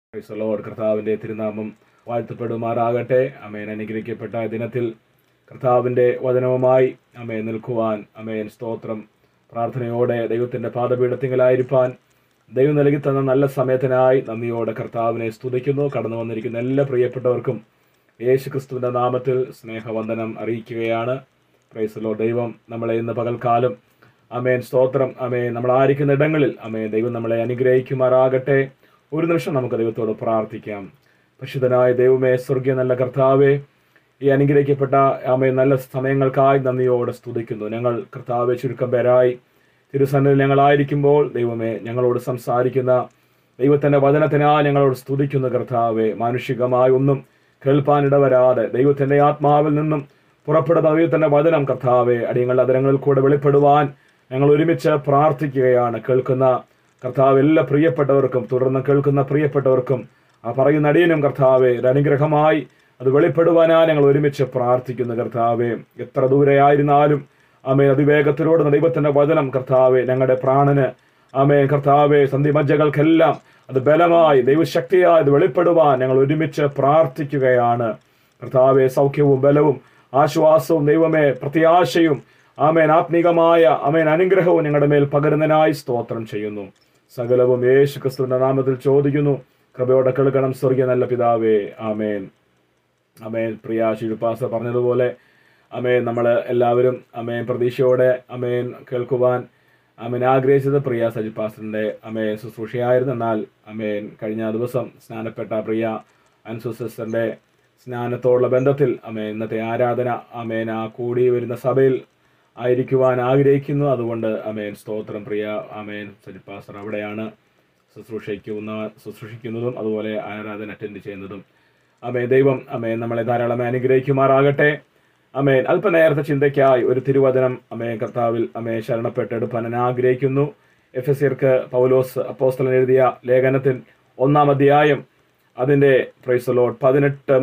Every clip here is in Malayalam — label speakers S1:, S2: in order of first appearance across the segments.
S1: Praise the Lord. കർത്താവിന്റെ തിരുനാമം വാഴ്ത്തപ്പെടുമാറാകട്ടെ അമേൻ അനുഗ്രഹിക്കപ്പെട്ട ദിനത്തിൽ കർത്താവിന്റെ വചനവുമായി അമേൻ നിൽക്കുവാൻ അമേൻ സ്തോത്രം പ്രാർത്ഥനയോടെ ദൈവത്തിന്റെ പാദപീഠത്തിങ്കലായിരിക്കാൻ ദൈവം നൽകി തന്ന നല്ല സമയത്തിനായി നന്ദിയോടെ കർത്താവിനെ സ്തുതിക്കുന്നു കടന്നു വന്നിരിക്കുന്ന എല്ലാ പ്രിയപ്പെട്ടവർക്കും യേശു ക്രിസ്തുവിന്റെ നാമത്തിൽ സ്നേഹവന്ദനം അറിയിക്കുകയാണ് പ്രൈസലോ ദൈവം നമ്മളെ ഇന്ന് പകൽക്കാലം അമേൻ സ്തോത്രം അമേൻ നമ്മൾ ആയിരിക്കുന്ന ഇടങ്ങളിൽ അമേൻ ദൈവം നമ്മളെ അനുഗ്രഹിക്കുമാറാകട്ടെ ഒരു നിമിഷം നമുക്ക് ദൈവത്തോട് പ്രാർത്ഥിക്കാം പരിശുദ്ധനായ ദൈവമേ സ്വർഗീയ നല്ല കർത്താവേ ഈ അനുഗ്രഹിക്കപ്പെട്ട അമേൻ നല്ല സമയങ്ങൾക്കായി നന്ദിയോടെ സ്തുതിക്കുന്നു ഞങ്ങൾ കർത്താവെ ചുരുക്കം പേരായി തിരുസന്നിധിയിൽ ഞങ്ങളായിരിക്കുമ്പോൾ ദൈവമേ ഞങ്ങളോട് സംസാരിക്കുന്ന ദൈവത്തിന്റെ വചനത്തിനായി ഞങ്ങളോട് സ്തുതിക്കുന്ന കർത്താവെ മാനുഷികമായി ഒന്നും കേൾപ്പാനിടവരാതെ ദൈവത്തിന്റെ ആത്മാവിൽ നിന്നും പുറപ്പെടുന്ന ദൈവത്തിന്റെ വചനം കർത്താവെ അടിയങ്ങളുടെ അതരങ്ങളിൽ കൂടെ വെളിപ്പെടുവാൻ ഞങ്ങൾ ഒരുമിച്ച് പ്രാർത്ഥിക്കുകയാണ് കേൾക്കുന്ന കർത്താവ് എല്ലാ പ്രിയപ്പെട്ടവർക്കും തുടർന്ന് കേൾക്കുന്ന പ്രിയപ്പെട്ടവർക്കും ആ പറയുന്ന അടിയനും കർത്താവെ ഒരു അനുഗ്രഹമായി അത് വെളിപ്പെടുവാനായി ഞങ്ങൾ ഒരുമിച്ച് പ്രാർത്ഥിക്കുന്നു കർത്താവെ എത്ര ദൂരെയായിരുന്നാലും അമേ അതിവേഗത്തിലൂടെ ദൈവത്തിന്റെ വചനം കർത്താവെ ഞങ്ങളുടെ പ്രാണന് അമേ കർത്താവെ സന്ധിമജ്ജകൾക്കെല്ലാം അത് ബലമായി ദൈവശക്തിയായി അത് വെളിപ്പെടുവാൻ ഞങ്ങൾ ഒരുമിച്ച് പ്രാർത്ഥിക്കുകയാണ് കർത്താവെ സൗഖ്യവും ബലവും ആശ്വാസവും ദൈവമേ പ്രത്യാശയും ആമേൻ ആത്മീകമായ അമേൻ അനുഗ്രഹവും ഞങ്ങളുടെ മേൽ പകരുന്നതിനായി സ്തോത്രം ചെയ്യുന്നു സകലവും യേശു ക്രിസ്തുവിന്റെ നാമത്തിൽ ചോദിക്കുന്നു കൃപയോടെ കേൾക്കണം സ്വർഗീയ നല്ല പിതാവേ ആമേൻ അമേൻ പ്രിയ ശിരുപാസ പറഞ്ഞതുപോലെ അമേൻ നമ്മൾ എല്ലാവരും അമേൻ പ്രതീക്ഷയോടെ അമേൻ കേൾക്കുവാൻ അമേൻ ആഗ്രഹിച്ചത് പ്രിയ സജി പാസ്റ്ററിന്റെ അമേൻ ശുശ്രൂഷയായിരുന്നു എന്നാൽ അമേൻ കഴിഞ്ഞ ദിവസം സ്നാനപ്പെട്ട പ്രിയ അൻസു സിസ്റ്ററിന്റെ സ്നാനത്തോടുള്ള ബന്ധത്തിൽ അമേൻ ഇന്നത്തെ ആരാധന അമേൻ ആ കൂടി വരുന്ന സഭയിൽ ആയിരിക്കുവാൻ ആഗ്രഹിക്കുന്നു അതുകൊണ്ട് അമേൻ സ്തോത്രം പ്രിയ അമേൻ സജി പാസ്റ്റർ അവിടെയാണ് ശുശ്രൂഷിക്കുന്ന ശുശ്രൂഷിക്കുന്നതും അതുപോലെ ആരാധന അറ്റൻഡ് ചെയ്യുന്നതും അമേ ദൈവം അമേ നമ്മളെ ധാരാളം അനുഗ്രഹിക്കുമാറാകട്ടെ അമേൻ അല്പനേരത്തെ ചിന്തയ്ക്കായി ഒരു തിരുവചനം അമേ കർത്താവിൽ അമേ ശരണപ്പെട്ടെടുപ്പാൻ ഞാൻ ആഗ്രഹിക്കുന്നു എഫ് എസ് സിയർക്ക് പൗലോസ് അപ്പോസ്തലൻ എഴുതിയ ലേഖനത്തിൽ ഒന്നാം അധ്യായം അതിൻ്റെ പ്രൈസലോട്ട് പതിനെട്ടും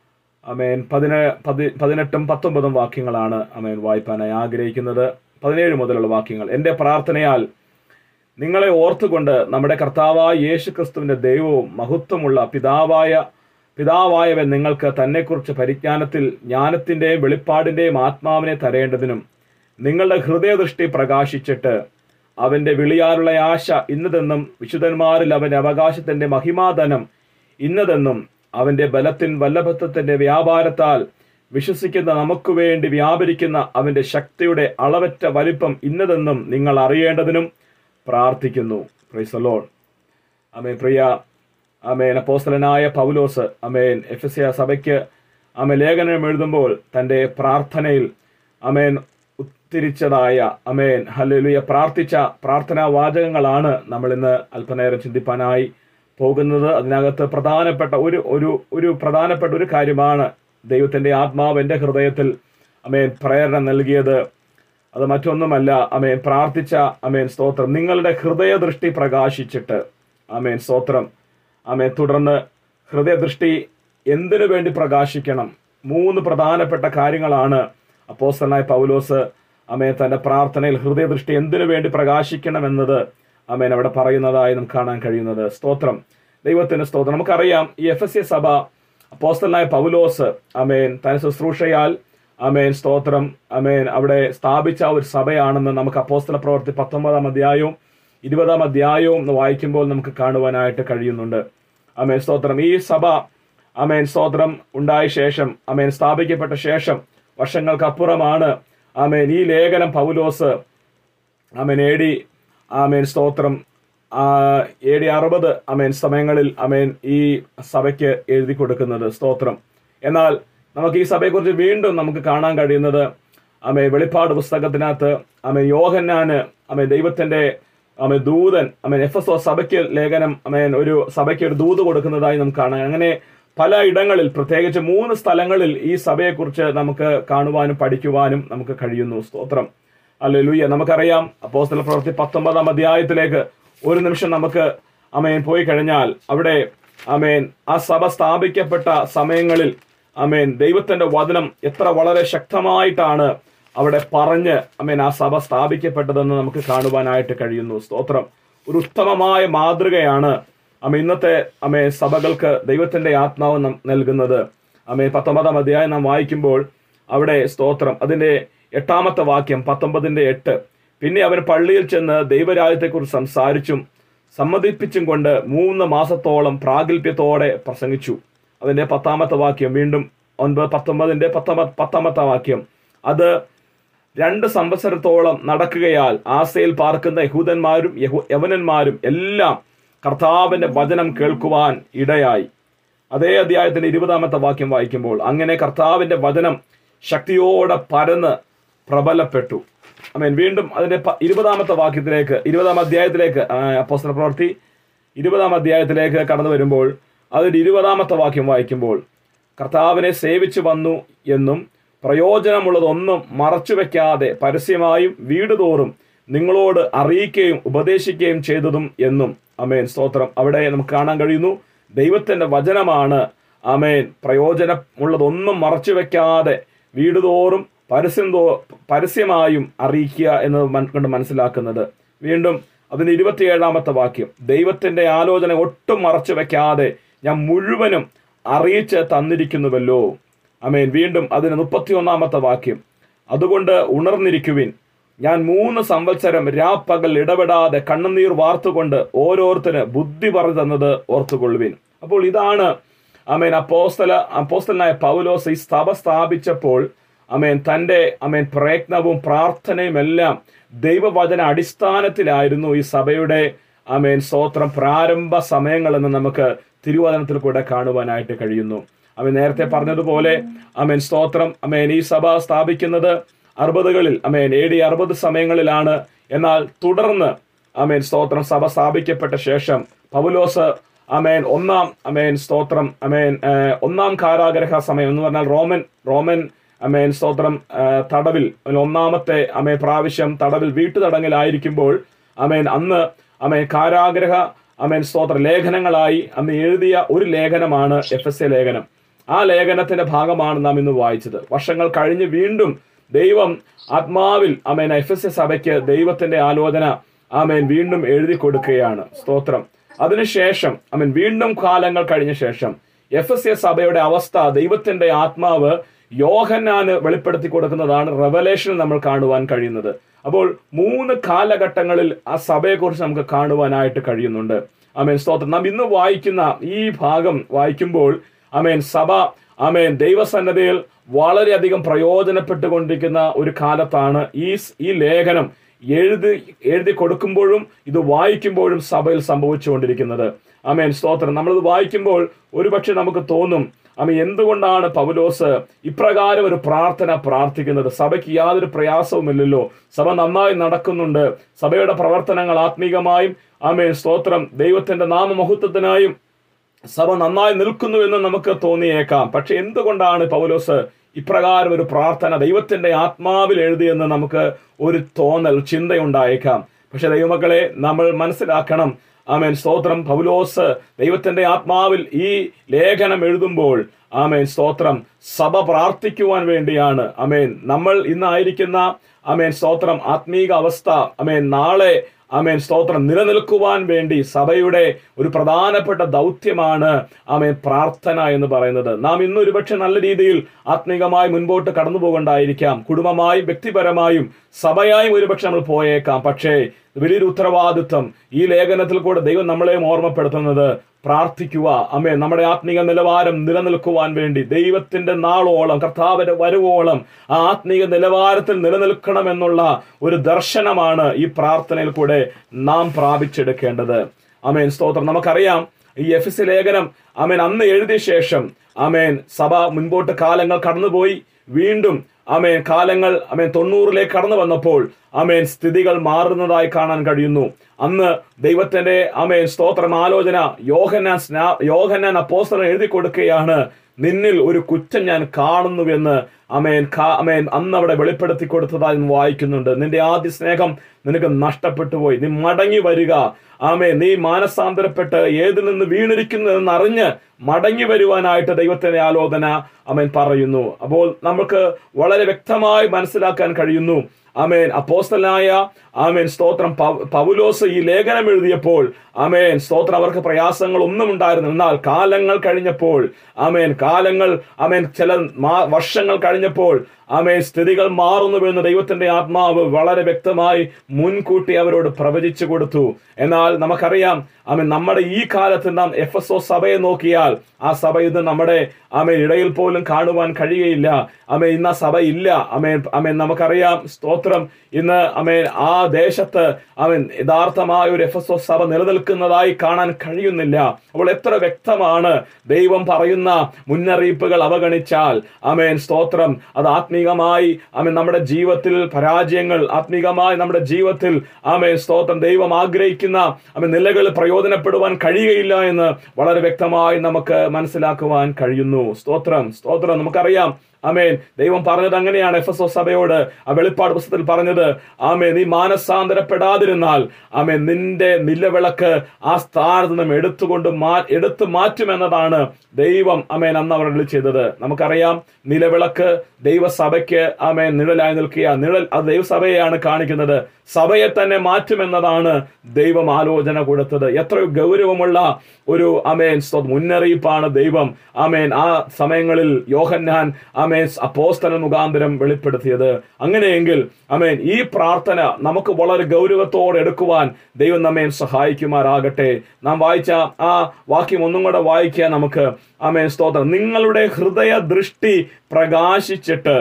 S1: അമേൻ പതിന പതി പതിനെട്ടും പത്തൊമ്പതും വാക്യങ്ങളാണ് അമേൻ വായിപ്പാനായി ആഗ്രഹിക്കുന്നത് പതിനേഴ് മുതലുള്ള വാക്യങ്ങൾ എൻ്റെ പ്രാർത്ഥനയാൽ നിങ്ങളെ ഓർത്തുകൊണ്ട് നമ്മുടെ കർത്താവായ യേശു ക്രിസ്തുവിന്റെ ദൈവവും മഹത്വമുള്ള പിതാവായ പിതാവായവൻ നിങ്ങൾക്ക് തന്നെക്കുറിച്ച് പരിജ്ഞാനത്തിൽ ജ്ഞാനത്തിന്റെയും വെളിപ്പാടിന്റെയും ആത്മാവിനെ തരേണ്ടതിനും നിങ്ങളുടെ ഹൃദയദൃഷ്ടി പ്രകാശിച്ചിട്ട് അവന്റെ വിളിയാലുള്ള ആശ ഇന്നതെന്നും വിശുദ്ധന്മാരിൽ അവന്റെ അവകാശത്തിന്റെ മഹിമാധനം ഇന്നതെന്നും അവന്റെ ബലത്തിൻ വല്ലഭത്വത്തിന്റെ വ്യാപാരത്താൽ വിശ്വസിക്കുന്ന നമുക്ക് വേണ്ടി വ്യാപരിക്കുന്ന അവന്റെ ശക്തിയുടെ അളവറ്റ വലിപ്പം ഇന്നതെന്നും നിങ്ങൾ അറിയേണ്ടതിനും പ്രാർത്ഥിക്കുന്നു പ്രൈസലോൺ അമേ പ്രിയ അമേൻ അപ്പോസ്തലനായ പൗലോസ് അമേൻ എഫ് എസ് സഭയ്ക്ക് അമേ ലേഖനം എഴുതുമ്പോൾ തൻ്റെ പ്രാർത്ഥനയിൽ അമേൻ ഉത്തിരിച്ചതായ അമേൻ ഹല്ലേലൂയ പ്രാർത്ഥിച്ച പ്രാർത്ഥനാ വാചകങ്ങളാണ് നമ്മൾ ഇന്ന് അല്പനേരം ചിന്തിപ്പാനായി പോകുന്നത് അതിനകത്ത് പ്രധാനപ്പെട്ട ഒരു ഒരു ഒരു പ്രധാനപ്പെട്ട ഒരു കാര്യമാണ് ദൈവത്തിന്റെ ആത്മാവ് എൻ്റെ ഹൃദയത്തിൽ അമേൻ പ്രേരണ നൽകിയത് അത് മറ്റൊന്നുമല്ല അമേൻ പ്രാർത്ഥിച്ച അമേൻ സ്തോത്രം നിങ്ങളുടെ ഹൃദയദൃഷ്ടി പ്രകാശിച്ചിട്ട് അമേൻ സ്തോത്രം അമേൻ തുടർന്ന് ഹൃദയദൃഷ്ടി എന്തിനു വേണ്ടി പ്രകാശിക്കണം മൂന്ന് പ്രധാനപ്പെട്ട കാര്യങ്ങളാണ് അപ്പോസ്തലനായ പൗലോസ് അമേൻ തന്റെ പ്രാർത്ഥനയിൽ ഹൃദയദൃഷ്ടി എന്തിനു വേണ്ടി പ്രകാശിക്കണം എന്നത് അമേൻ അവിടെ പറയുന്നതായി നമുക്ക് കാണാൻ കഴിയുന്നത് സ്തോത്രം ദൈവത്തിന്റെ സ്തോത്രം നമുക്കറിയാം ഈ എഫ് എസ് സഭ അപ്പോസ്തലനായ പൗലോസ് അമേൻ തന്റെ ശുശ്രൂഷയാൽ അമേൻ സ്തോത്രം അമേൻ അവിടെ സ്ഥാപിച്ച ഒരു സഭയാണെന്ന് നമുക്ക് അപ്പോസ്തല പ്രവർത്തി പത്തൊമ്പതാം അധ്യായവും ഇരുപതാം അധ്യായവും ഒന്ന് വായിക്കുമ്പോൾ നമുക്ക് കാണുവാനായിട്ട് കഴിയുന്നുണ്ട് അമേൻ സ്തോത്രം ഈ സഭ അമേൻ സ്തോത്രം ഉണ്ടായ ശേഷം അമേൻ സ്ഥാപിക്കപ്പെട്ട ശേഷം വർഷങ്ങൾക്കപ്പുറമാണ് അമേൻ ഈ ലേഖനം പൗലോസ് അമേൻ എ ഡി ആമേൻ സ്തോത്രം എ ഡി അറുപത് അമേൻ സമയങ്ങളിൽ അമേൻ ഈ സഭയ്ക്ക് എഴുതി കൊടുക്കുന്നത് സ്തോത്രം എന്നാൽ നമുക്ക് ഈ സഭയെക്കുറിച്ച് വീണ്ടും നമുക്ക് കാണാൻ കഴിയുന്നത് അമേ വെളിപ്പാട് പുസ്തകത്തിനകത്ത് അമേ യോഹന്നാന് അമേ ദൈവത്തിന്റെ അമേ ദൂതൻ അമേൻ എഫ് എസ് ഒ സഭയ്ക്ക് ലേഖനം അമേൻ ഒരു സഭയ്ക്ക് ഒരു ദൂത് കൊടുക്കുന്നതായി നമുക്ക് കാണാം അങ്ങനെ പല ഇടങ്ങളിൽ പ്രത്യേകിച്ച് മൂന്ന് സ്ഥലങ്ങളിൽ ഈ സഭയെക്കുറിച്ച് നമുക്ക് കാണുവാനും പഠിക്കുവാനും നമുക്ക് കഴിയുന്നു സ്തോത്രം അല്ലെ ലൂയ്യ നമുക്കറിയാം അപ്പോസ്തല പ്രവൃത്തി പത്തൊമ്പതാം അധ്യായത്തിലേക്ക് ഒരു നിമിഷം നമുക്ക് അമേൻ പോയി കഴിഞ്ഞാൽ അവിടെ അമേൻ ആ സഭ സ്ഥാപിക്കപ്പെട്ട സമയങ്ങളിൽ അമേൻ ദൈവത്തിന്റെ വചനം എത്ര വളരെ ശക്തമായിട്ടാണ് അവിടെ പറഞ്ഞ് അമേൻ ആ സഭ സ്ഥാപിക്കപ്പെട്ടതെന്ന് നമുക്ക് കാണുവാനായിട്ട് കഴിയുന്നു സ്തോത്രം ഒരു ഉത്തമമായ മാതൃകയാണ് അമ്മ ഇന്നത്തെ അമ്മേ സഭകൾക്ക് ദൈവത്തിന്റെ ആത്മാവ് നം- നൽകുന്നത് അമ്മേ പത്തൊമ്പതാം അധ്യായം നാം വായിക്കുമ്പോൾ അവിടെ സ്തോത്രം അതിന്റെ എട്ടാമത്തെ വാക്യം പത്തൊമ്പതിന്റെ എട്ട് പിന്നെ അവൻ പള്ളിയിൽ ചെന്ന് ദൈവരാജ്യത്തെക്കുറിച്ച് സംസാരിച്ചും സമ്മതിപ്പിച്ചും കൊണ്ട് മൂന്ന് മാസത്തോളം പ്രാഗൽഭ്യത്തോടെ പ്രസംഗിച്ചു അതിന്റെ പത്താമത്തെ വാക്യം വീണ്ടും ഒൻപത് പത്തൊമ്പതിന്റെ പത്താമ പത്താമത്തെ വാക്യം അത് രണ്ട് സംവത്സരത്തോളം നടക്കുകയാൽ ആസയിൽ പാർക്കുന്ന യഹൂദന്മാരും യഹു യവനന്മാരും എല്ലാം കർത്താവിന്റെ വചനം കേൾക്കുവാൻ ഇടയായി അതേ അധ്യായത്തിന്റെ ഇരുപതാമത്തെ വാക്യം വായിക്കുമ്പോൾ അങ്ങനെ കർത്താവിന്റെ വചനം ശക്തിയോടെ പരന്ന് പ്രബലപ്പെട്ടു അമേൻ വീണ്ടും അതിന്റെ പ- ഇരുപതാമത്തെ വാക്യത്തിലേക്ക് ഇരുപതാം അധ്യായത്തിലേക്ക് ആ, അപ്പോസ്തല പ്രവൃത്തി ഇരുപതാം അധ്യായത്തിലേക്ക് കടന്നു വരുമ്പോൾ അതിന്റെ ഇരുപതാമത്തെ വാക്യം വായിക്കുമ്പോൾ കർത്താവിനെ സേവിച്ചു വന്നു എന്നും പ്രയോജനമുള്ളതൊന്നും മറച്ചുവെക്കാതെ പരസ്യമായും വീട് തോറും നിങ്ങളോട് അറിയിക്കുകയും ഉപദേശിക്കുകയും ചെയ്തതും എന്നും അമേൻ സ്തോത്രം അവിടെ നമുക്ക് കാണാൻ കഴിയുന്നു ദൈവത്തിന്റെ വചനമാണ് അമേൻ പ്രയോജനമുള്ളതൊന്നും മറച്ചുവെക്കാതെ വീട് തോറും പരസ്യം തോ പരസ്യമായും അറിയിക്കുക എന്നത് മൻ- കൊണ്ട് മനസ്സിലാക്കുന്നത് വീണ്ടും അതിന് ഇരുപത്തിയേഴാമത്തെ വാക്യം ദൈവത്തിന്റെ ആലോചന ഒട്ടും മറച്ചു വെക്കാതെ ഞാൻ മുഴുവനും അറിയിച്ച് തന്നിരിക്കുന്നുവല്ലോ അമേൻ വീണ്ടും അതിന് മുപ്പത്തിയൊന്നാമത്തെ വാക്യം അതുകൊണ്ട് ഉണർന്നിരിക്കുവിൻ ഞാൻ മൂന്ന് സംവത്സരം രാപ്പകൽ ഇടപെടാതെ കണ്ണുനീർ വാർത്തുകൊണ്ട് ഓരോരുത്തര് ബുദ്ധി പറഞ്ഞു തന്നത് ഓർത്തുകൊള്ളുവിൻ അപ്പോൾ ഇതാണ് അമേൻ അപ്പോസ്തല അപ്പോസ്തലനായ പൗലോസ് ഈ സഭ സ്ഥാപിച്ചപ്പോൾ അമേൻ തന്റെ അമേൻ പ്രയത്നവും പ്രാർത്ഥനയും എല്ലാം ദൈവവചന അടിസ്ഥാനത്തിലായിരുന്നു ഈ സഭയുടെ അമേൻ സ്തോത്രം പ്രാരംഭ സമയങ്ങളെന്ന് നമുക്ക് തിരുവചനത്തിൽ കൂടെ കാണുവാനായിട്ട് കഴിയുന്നു അവൻ നേരത്തെ പറഞ്ഞതുപോലെ അമേൻ സ്തോത്രം അമേൻ ഈ സഭ സ്ഥാപിക്കുന്നത് അറുപതുകളിൽ അമേൻ എ ഡി അറുപത് സമയങ്ങളിലാണ് എന്നാൽ തുടർന്ന് അമേൻ സ്തോത്രം സഭ സ്ഥാപിക്കപ്പെട്ട ശേഷം പൗലോസ് അമേൻ ഒന്നാം അമേൻ സ്തോത്രം അമേൻ ഏഹ്, ഒന്നാം കാരാഗ്രഹ സമയം എന്ന് പറഞ്ഞാൽ റോമൻ റോമൻ അമേൻ സ്തോത്രം ഏഹ്, തടവിൽ അതിൽ ഒന്നാമത്തെ അമേൻ പ്രാവശ്യം തടവിൽ വീട്ടുതടങ്ങിലായിരിക്കുമ്പോൾ അമേൻ അന്ന് അമേൻ കാരാഗ്രഹ അമേൻ സ്തോത്ര ലേഖനങ്ങളായി അന്ന് എഴുതിയ ഒരു ലേഖനമാണ് എഫ് എസ് എ ലേഖനം ആ ലേഖനത്തിന്റെ ഭാഗമാണ് നാം ഇന്ന് വായിച്ചത് വർഷങ്ങൾ കഴിഞ്ഞ് വീണ്ടും ദൈവം ആത്മാവിൽ അമേൻ എഫ് എസ് എ സഭയ്ക്ക് ദൈവത്തിന്റെ ആലോചന ആമേൻ വീണ്ടും എഴുതി കൊടുക്കുകയാണ് സ്തോത്രം അതിനുശേഷം അമേൻ വീണ്ടും കാലങ്ങൾ കഴിഞ്ഞ ശേഷം എഫ് എസ് എ സഭയുടെ അവസ്ഥ ദൈവത്തിന്റെ ആത്മാവ് യോഹന്നാന് വെളിപ്പെടുത്തി കൊടുക്കുന്നതാണ് റെവലേഷൻ നമ്മൾ കാണുവാൻ കഴിയുന്നത് അപ്പോൾ മൂന്ന് കാലഘട്ടങ്ങളിൽ ആ സഭയെക്കുറിച്ച് നമുക്ക് കാണുവാനായിട്ട് കഴിയുന്നുണ്ട് അമേൻ സ്തോത്രം നാം ഇന്ന് വായിക്കുന്ന ഈ ഭാഗം വായിക്കുമ്പോൾ അമേൻ സഭ അമേൻ ദൈവസന്നദ്ധയിൽ വളരെയധികം പ്രയോജനപ്പെട്ടുകൊണ്ടിരിക്കുന്ന ഒരു കാലത്താണ് ഈ ഈ ലേഖനം എഴുതി എഴുതി കൊടുക്കുമ്പോഴും ഇത് വായിക്കുമ്പോഴും സഭയിൽ സംഭവിച്ചുകൊണ്ടിരിക്കുന്നത് അമേൻ സ്തോത്രം നമ്മളിത് വായിക്കുമ്പോൾ ഒരുപക്ഷെ നമുക്ക് തോന്നും അമ്മ എന്തുകൊണ്ടാണ് പൗലോസ് ഇപ്രകാരം ഒരു പ്രാർത്ഥന പ്രാർത്ഥിക്കുന്നത് സഭയ്ക്ക് യാതൊരു പ്രയാസവുമില്ലല്ലോ സഭ നന്നായി നടക്കുന്നുണ്ട് സഭയുടെ പ്രവർത്തനങ്ങൾ ആത്മീകമായും ആമേൻ സ്തോത്രം ദൈവത്തിന്റെ നാമമഹത്വത്തിനായും സഭ നന്നായി നിൽക്കുന്നു എന്ന് നമുക്ക് തോന്നിയേക്കാം പക്ഷെ എന്തുകൊണ്ടാണ് പൗലോസ് ഇപ്രകാരം ഒരു പ്രാർത്ഥന ദൈവത്തിന്റെ ആത്മാവിൽ എഴുതിയെന്ന് നമുക്ക് ഒരു തോന്നൽ ചിന്തയുണ്ടായേക്കാം പക്ഷെ ദൈവമക്കളെ നമ്മൾ മനസ്സിലാക്കണം ആമേൻ സ്തോത്രം പൗലോസ് ദൈവത്തിന്റെ ആത്മാവിൽ ഈ ലേഖനം എഴുതുമ്പോൾ ആമേൻ സ്തോത്രം സഭ പ്രാർത്ഥിക്കുവാൻ വേണ്ടിയാണ് അമേൻ നമ്മൾ ഇന്നായിരിക്കുന്ന അമേൻ സ്തോത്രം ആത്മീക അവസ്ഥ അമേൻ നാളെ ആമേൻ സ്തോത്രം നിലനിൽക്കുവാൻ വേണ്ടി സഭയുടെ ഒരു പ്രധാനപ്പെട്ട ദൗത്യമാണ് ആമേൻ പ്രാർത്ഥന എന്ന് പറയുന്നത് നാം ഇന്ന് ഒരുപക്ഷെ നല്ല രീതിയിൽ ആത്മീകമായി മുൻപോട്ട് കടന്നു പോകണ്ടായിരിക്കാം കുടുംബമായും വ്യക്തിപരമായും സഭയായും ഒരുപക്ഷെ നമ്മൾ പോയേക്കാം പക്ഷേ വലിയൊരു ഉത്തരവാദിത്വം ഈ ലേഖനത്തിൽ കൂടെ ദൈവം നമ്മളെയും ഓർമ്മപ്പെടുത്തുന്നത് പ്രാർത്ഥിക്കുക അമ്മേ നമ്മുടെ ആത്മീക നിലവാരം നിലനിൽക്കുവാൻ വേണ്ടി ദൈവത്തിന്റെ നാളോളം കർത്താവിന്റെ വരവോളം ആ ആത്മീക നിലവാരത്തിൽ നിലനിൽക്കണമെന്നുള്ള ഒരു ദർശനമാണ് ഈ പ്രാർത്ഥനയിൽ കൂടെ നാം പ്രാപിച്ചെടുക്കേണ്ടത് അമേൻ സ്തോത്രം നമുക്കറിയാം ഈ എഫ് എസ് ലേഖനം അമേൻ അന്ന് എഴുതിയ ശേഷം അമേൻ സഭ മുൻപോട്ട് കാലങ്ങൾ കടന്നുപോയി വീണ്ടും അമേൻ കാലങ്ങൾ അമേൻ തൊണ്ണൂറിലേക്ക് കടന്നു വന്നപ്പോൾ അമേൻ സ്ഥിതികൾ മാറുന്നതായി കാണാൻ കഴിയുന്നു അന്ന് ദൈവത്തിന്റെ അമേൻ സ്തോത്രം ആലോചന യോഹന്നാൻ സ്നാ യോഹന്നാൻ അപ്പോസ്തലൻ എഴുതി കൊടുക്കുകയാണ് നിന്നിൽ ഒരു കുറ്റം ഞാൻ കാണുന്നുവെന്ന് അമേൻ കാ- അമേൻ അന്ന് അവിടെ വെളിപ്പെടുത്തി കൊടുത്തതായി നാം വായിക്കുന്നുണ്ട് നിന്റെ ആദ്യ സ്നേഹം നിനക്ക് നഷ്ടപ്പെട്ടു പോയി നീ മടങ്ങി വരിക ആമേ നീ മാനസാന്തരപ്പെട്ട് ഏതിൽ നിന്ന് വീണിരിക്കുന്നതെന്ന് അറിഞ്ഞ് മടങ്ങി വരുവാനായിട്ട് ദൈവത്തിന്റെ ആലോചന അമേൻ പറയുന്നു അപ്പോൾ നമുക്ക് വളരെ വ്യക്തമായി മനസ്സിലാക്കാൻ കഴിയുന്നു അമേൻ അപ്പോസ്തലനായ ആമേൻ സ്തോത്രം പൗ- പൗലോസ് ഈ ലേഖനം എഴുതിയപ്പോൾ ആമേൻ സ്തോത്രം അവർക്ക് പ്രയാസങ്ങൾ ഒന്നും ഉണ്ടായിരുന്നു എന്നാൽ കാലങ്ങൾ കഴിഞ്ഞപ്പോൾ ആമേൻ കാലങ്ങൾ ആമേൻ ചില മാ- വർഷങ്ങൾ കഴിഞ്ഞപ്പോൾ ആമേൻ സ്ഥിതികൾ മാറുന്നുവെന്ന് ദൈവത്തിന്റെ ആത്മാവ് വളരെ വ്യക്തമായി മുൻകൂട്ടി അവരോട് പ്രവചിച്ചു കൊടുത്തു എന്നാൽ നമുക്കറിയാം ആമേൻ നമ്മുടെ ഈ കാലത്ത് നാം എഫ് എസ് ഒ സഭയെ നോക്കിയാൽ ആ സഭ ഇത് നമ്മുടെ ആമേൻ ഇടയിൽ പോലും കാണുവാൻ കഴിയുകയില്ല ആമേൻ ഇന്ന് ആ സഭ ഇല്ല ആമേൻ ആമേൻ നമുക്കറിയാം സ്തോത്രം ഇന്ന് ആമേൻ ആ ദേശത്ത് ആമേൻ യഥാർത്ഥമായ ഒരു എഫ് എസ് ഒ സഭ നിലനിൽക്കുന്നതായി കാണാൻ കഴിയുന്നില്ല അപ്പോൾ എത്ര വ്യക്തമാണ് ദൈവം പറയുന്ന മുന്നറിയിപ്പുകൾ അവഗണിച്ചാൽ ആമേൻ സ്തോത്രം അത് ആത്മീകമായി ആമേൻ നമ്മുടെ ജീവിതത്തിൽ പരാജയങ്ങൾ ആത്മീകമായി നമ്മുടെ ജീവിതത്തിൽ ആമേൻ സ്തോത്രം ദൈവം ആഗ്രഹിക്കുന്ന ആമേൻ നിലകൾ പ്രയോജനപ്പെടുവാൻ കഴിയുകയില്ല എന്ന് വളരെ വ്യക്തമായി നമുക്ക് മനസ്സിലാക്കുവാൻ കഴിയുന്നു സ്തോത്രം സ്തോത്രം നമുക്കറിയാം ആമേൻ ദൈവം പറഞ്ഞത് അങ്ങനെയാണ് എഫ് എസ് ഒ സഭയോട് ആ വെളിപ്പാട് പുസ്തകത്തിൽ പറഞ്ഞത് ആമേ നീ മാനസാന്തരപ്പെടാതിരുന്നാൽ ആമേ നിന്റെ നിലവിളക്ക് ആ സ്ഥാനത്ത് നിന്നും എടുത്തുകൊണ്ട് മാ എടുത്തു മാറ്റുമെന്നതാണ് ദൈവം അമേൻ അന്ന് അവർ അരുളി ചെയ്തത് നമുക്കറിയാം നിലവിളക്ക് ദൈവസഭയ്ക്ക് ആമേൻ നിഴലായി നിൽക്കുക നിഴൽ അത് ദൈവസഭയെയാണ് കാണിക്കുന്നത് സഭയെ തന്നെ മാറ്റുമെന്നതാണ് ദൈവം ആലോചന കൊടുത്തത് എത്രയോ ഗൗരവമുള്ള ഒരു അമേൻ സ്തോ- മുന്നറിയിപ്പാണ് ദൈവം ആമേൻ ആ സമയങ്ങളിൽ യോഹന്നാൻ ആമേൻ അപ്പോസ്തല മുഖാന്തരം വെളിപ്പെടുത്തിയത് അങ്ങനെയെങ്കിൽ അമേൻ ഈ പ്രാർത്ഥന നമുക്ക് വളരെ ഗൗരവത്തോടെ എടുക്കുവാൻ ദൈവം നമ്മെ സഹായിക്കുമാറാകട്ടെ നാം വായിച്ച ആ വാക്യം ഒന്നും കൂടെ വായിക്കുക നമുക്ക് ആമേൻ സ്തോത്രം നിങ്ങളുടെ ഹൃദയ ദൃഷ്ടി പ്രകാശിച്ചിട്ട്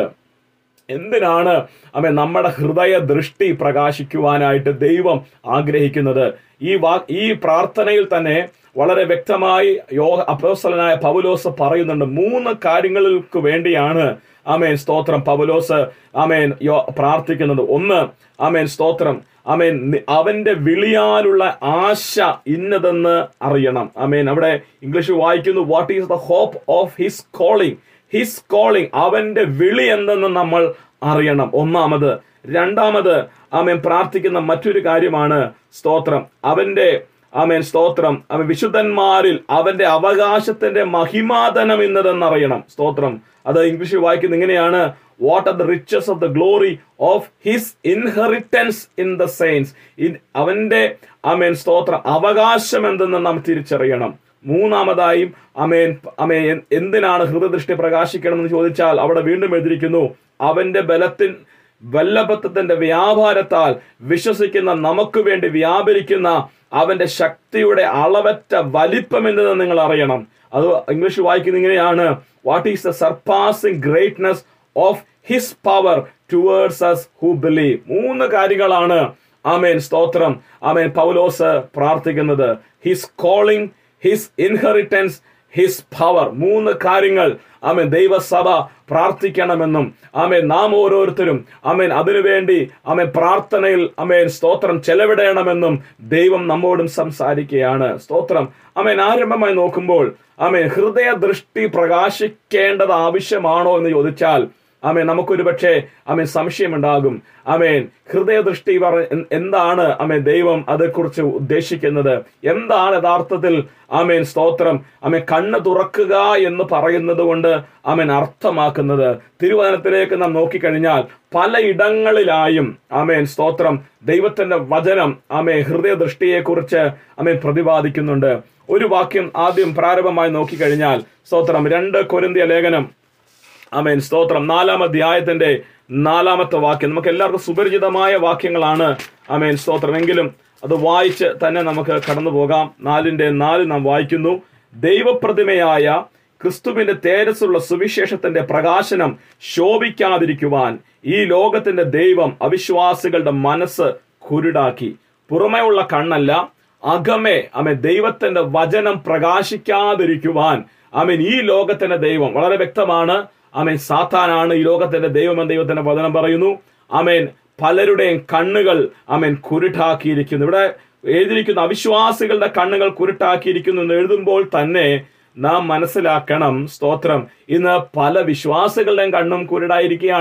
S1: എന്തിനാണ് അമ്മ നമ്മുടെ ഹൃദയ ദൃഷ്ടി പ്രകാശിക്കുവാനായിട്ട് ദൈവം ആഗ്രഹിക്കുന്നത് ഈ വാ ഈ പ്രാർത്ഥനയിൽ തന്നെ വളരെ വ്യക്തമായി യോഗ അപ്പോസ്തലനായ പൗലോസ് പറയുന്നുണ്ട് മൂന്ന് കാര്യങ്ങൾക്ക് വേണ്ടിയാണ് ആമേൻ സ്തോത്രം പൗലോസ് ആമേൻ യോ പ്രാർത്ഥിക്കുന്നത് ഒന്ന് ആമേൻ സ്തോത്രം ആമേൻ നി- അവന്റെ വിളിയാലുള്ള ആശ ഇന്നതെന്ന് അറിയണം ആമേൻ അവിടെ ഇംഗ്ലീഷ് വായിക്കുന്നു what is the hope of his calling his calling അവന്റെ വിളി എന്തെന്ന് നമ്മൾ അറിയണം ഒന്നാമത് രണ്ടാമത് ആമേൻ പ്രാർത്ഥിക്കുന്ന മറ്റൊരു കാര്യമാണ് സ്തോത്രം അവന്റെ ആമേൻ സ്തോത്രം അവൻ വിശുദ്ധന്മാരിൽ അവന്റെ അവകാശത്തിന്റെ മഹിമാതനം ഇന്നതെന്നറിയണം സ്തോത്രം അത് ഇംഗ്ലീഷിൽ വായിക്കുന്നത് ഇങ്ങനെയാണ് what are the riches of the glory of his inheritance in the saints അവന്റെ ആമേൻ സ്തോത്രം അവകാശം എന്തെന്ന് നാം തിരിച്ചറിയണം മൂന്നാമതായും അമേൻ അമേൻ എൻ- എന്തിനാണ് ഹൃദയദൃഷ്ടി പ്രകാശിക്കണമെന്ന് ചോദിച്ചാൽ അവിടെ വീണ്ടും എഴുതിയിരിക്കുന്നു അവന്റെ ബലത്തിൻ വല്ലഭത്വത്തിന്റെ വ്യാപാരത്താൽ വിശ്വസിക്കുന്ന നമുക്ക് വേണ്ടി വ്യാപരിക്കുന്ന അവന്റെ ശക്തിയുടെ അളവറ്റ വലിപ്പം എന്തെന്ന് നിങ്ങൾ അറിയണം അത് ഇംഗ്ലീഷ് വായിക്കുന്ന ഇങ്ങനെയാണ് what is the surpassing greatness of his power towards us who believe മൂന്ന് കാര്യങ്ങളാണ് ആമേൻ സ്തോത്രം ആമേൻ പൗലോസ് പ്രാർത്ഥിക്കുന്നത് his calling his inheritance his power മൂന്ന് കാര്യങ്ങൾ ആമേൻ ദൈവസഭ പ്രാർത്ഥിക്കണമെന്നും ആമേൻ നാം ഓരോരുത്തരും ആമേൻ അതിനുവേണ്ടി ആമേൻ പ്രാർത്ഥനയിൽ ആമേൻ സ്തോത്രം ചെലവിടണമെന്നും ദൈവം നമ്മോടും സംസാരിക്കുകയാണ് സ്തോത്രം ആമേൻ ആരംഭമായി നോക്കുമ്പോൾ ആമേൻ ഹൃദയ ദൃഷ്ടി പ്രകാശിക്കേണ്ടത് ആവശ്യമാണോ എന്ന് ചോദിച്ചാൽ ആമേൻ നമുക്കൊരു പക്ഷേ ആമേൻ സംശയമുണ്ടാകും ആമേൻ ഹൃദയദൃഷ്ടി പറ എൻ- എന്താണ് ആമേൻ ദൈവം അതേക്കുറിച്ച് ഉദ്ദേശിക്കുന്നത് എന്താണ് യഥാർത്ഥത്തിൽ ആമേൻ സ്തോത്രം ആമേൻ കണ്ണ് തുറക്കുക എന്ന് പറയുന്നത് കൊണ്ട് ആമേൻ അർത്ഥമാക്കുന്നത് തിരുവചനത്തിലേക്ക് നാം നോക്കിക്കഴിഞ്ഞാൽ പലയിടങ്ങളിലായും ആമേൻ സ്തോത്രം ദൈവത്തിന്റെ വചനം ആമേൻ ഹൃദയദൃഷ്ടിയെക്കുറിച്ച് ആമേൻ പ്രതിപാദിക്കുന്നുണ്ട് ഒരു വാക്യം ആദ്യം പ്രാരംഭമായി നോക്കിക്കഴിഞ്ഞാൽ സ്തോത്രം രണ്ട് കൊരിന്തിയ ലേഖനം ആമേൻ സ്തോത്രം നാലാം അധ്യായത്തിന്റെ നാലാമത്തെ വാക്യം നമുക്ക് എല്ലാവർക്കും സുപരിചിതമായ വാക്യങ്ങളാണ് ആമേൻ സ്തോത്രം എങ്കിലും അത് വായിച്ച് തന്നെ നമുക്ക് കടന്നു പോകാം നാലിന്റെ നാല് നാം വായിക്കുന്നു ദൈവപ്രതിമയായ ക്രിസ്തുവിന്റെ തേജസ്സുള്ള സുവിശേഷത്തിന്റെ പ്രകാശനം ശോഭിക്കാതിരിക്കുവാൻ ഈ ലോകത്തിന്റെ ദൈവം അവിശ്വാസികളുടെ മനസ്സ് കുരുടാക്കി പുറമേയുള്ള കണ്ണല്ല അകമേ അമേ ദൈവത്തിന്റെ വചനം പ്രകാശിക്കാതിരിക്കുവാൻ ആമേൻ ഈ ലോകത്തിന്റെ ദൈവം വളരെ വ്യക്തമാണ് ആമേൻ സാത്താനാണ് ഈ ലോകത്തിന്റെ ദൈവം എന്ന് ദൈവത്തിന്റെ വചനം പറയുന്നു ആമേൻ പലരുടെയും കണ്ണുകൾ ആമേൻ കുരുട്ടാക്കിയിരിക്കുന്നു ഇവിടെ എഴുതിയിരിക്കുന്ന അവിശ്വാസികളുടെ കണ്ണുകൾ കുരുട്ടാക്കിയിരിക്കുന്നു എന്ന് എഴുതുമ്പോൾ തന്നെ നാം മനസ്സിലാക്കണം സ്തോത്രം ഇന്ന് പല വിശ്വാസികളുടെയും കണ്ണും കുരുടായിരിക്കുകയാണ്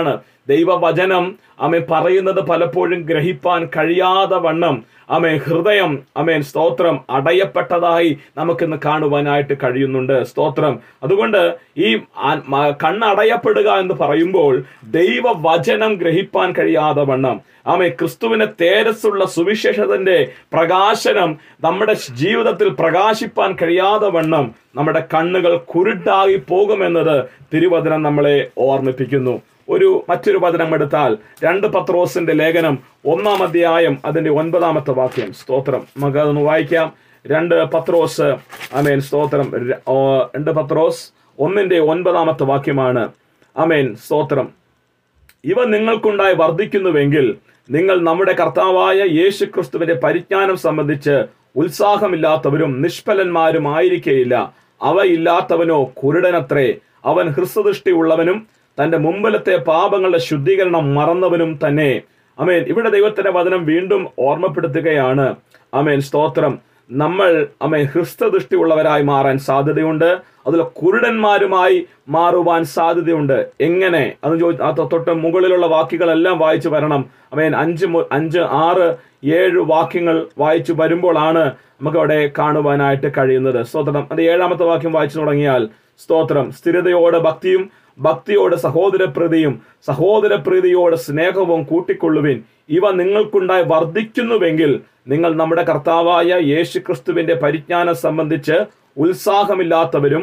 S1: ദൈവവചനം അമേ പറയുന്നത് പലപ്പോഴും ഗ്രഹിപ്പാൻ കഴിയാതെ വണ്ണം അമേ ഹൃദയം അമേൻ സ്തോത്രം അടയപ്പെട്ടതായി നമുക്കിന്ന് കാണുവാനായിട്ട് കഴിയുന്നുണ്ട് സ്തോത്രം അതുകൊണ്ട് ഈ ആ- മ- കണ്ണടയപ്പെടുക എന്ന് പറയുമ്പോൾ ദൈവവചനം ഗ്രഹിപ്പാൻ കഴിയാതെ വണ്ണം ആമേ ക്രിസ്തുവിനെ തേജസ്സുള്ള സുവിശേഷത്തിന്റെ പ്രകാശനം നമ്മുടെ ജീവിതത്തിൽ പ്രകാശിപ്പാൻ കഴിയാതെ വണ്ണം നമ്മുടെ കണ്ണുകൾ കുരുട്ടായി പോകുമെന്നത് തിരുവചനം നമ്മളെ ഓർമ്മിപ്പിക്കുന്നു ഒരു മറ്റൊരു വചനം എടുത്താൽ രണ്ട് പത്രോസിന്റെ ലേഖനം ഒന്നാം അധ്യായം അതിന്റെ ഒൻപതാമത്തെ വാക്യം സ്തോത്രം നമുക്ക് അതൊന്ന് വായിക്കാം രണ്ട് പത്രോസ് അമേൻ സ്തോത്രം ര- ഓ, രണ്ട് പത്രോസ് ഒന്നിന്റെ ഒൻപതാമത്തെ വാക്യമാണ് അമേൻ സ്തോത്രം ഇവ നിങ്ങൾക്കുണ്ടായി വർദ്ധിക്കുന്നുവെങ്കിൽ നിങ്ങൾ നമ്മുടെ കർത്താവായ യേശു ക്രിസ്തുവിന്റെ പരിജ്ഞാനം സംബന്ധിച്ച് ഉത്സാഹമില്ലാത്തവരും നിഷ്ഫലന്മാരും ആയിരിക്കയില്ല അവ ഇല്ലാത്തവനോ കുരുടനത്രേ അവൻ ഹൃസ്വദൃഷ്ടി ഉള്ളവനും തന്റെ മുമ്പിലത്തെ പാപങ്ങളുടെ ശുദ്ധീകരണം മറന്നവനും തന്നെ അമേൻ ഇവിടെ ദൈവത്തിന്റെ വചനം വീണ്ടും ഓർമ്മപ്പെടുത്തുകയാണ് അമേൻ സ്തോത്രം നമ്മൾ അമേൻ ഹൃസ്തദൃഷ്ടി ഉള്ളവരായി മാറാൻ സാധ്യതയുണ്ട് അതിൽ കുരുടന്മാരുമായി മാറുവാൻ സാധ്യതയുണ്ട് എങ്ങനെ അത് ചോ ആ തൊ- തൊട്ട് മുകളിലുള്ള വാക്കുകളെല്ലാം വായിച്ചു വരണം അമേൻ അഞ്ച് മു- അഞ്ച് ആറ് ഏഴ് വാക്യങ്ങൾ വായിച്ചു വരുമ്പോഴാണ് നമുക്ക് അവിടെ കാണുവാനായിട്ട് കഴിയുന്നത് സ്തോത്രം അത് ഏഴാമത്തെ വാക്യം വായിച്ചു തുടങ്ങിയാൽ സ്തോത്രം സ്ഥിരതയോടെ ഭക്തിയും ഭക്തിയോട് സഹോദരപ്രീതിയും സഹോദരപ്രീതിയോട് സ്നേഹവും കൂട്ടിക്കൊള്ളുവിൻ ഇവ നിങ്ങൾക്കുണ്ടായി വർദ്ധിക്കുന്നുവെങ്കിൽ നിങ്ങൾ നമ്മുടെ കർത്താവായ യേശു ക്രിസ്തുവിന്റെ പരിജ്ഞാനം സംബന്ധിച്ച് ഉത്സാഹമില്ലാത്തവരും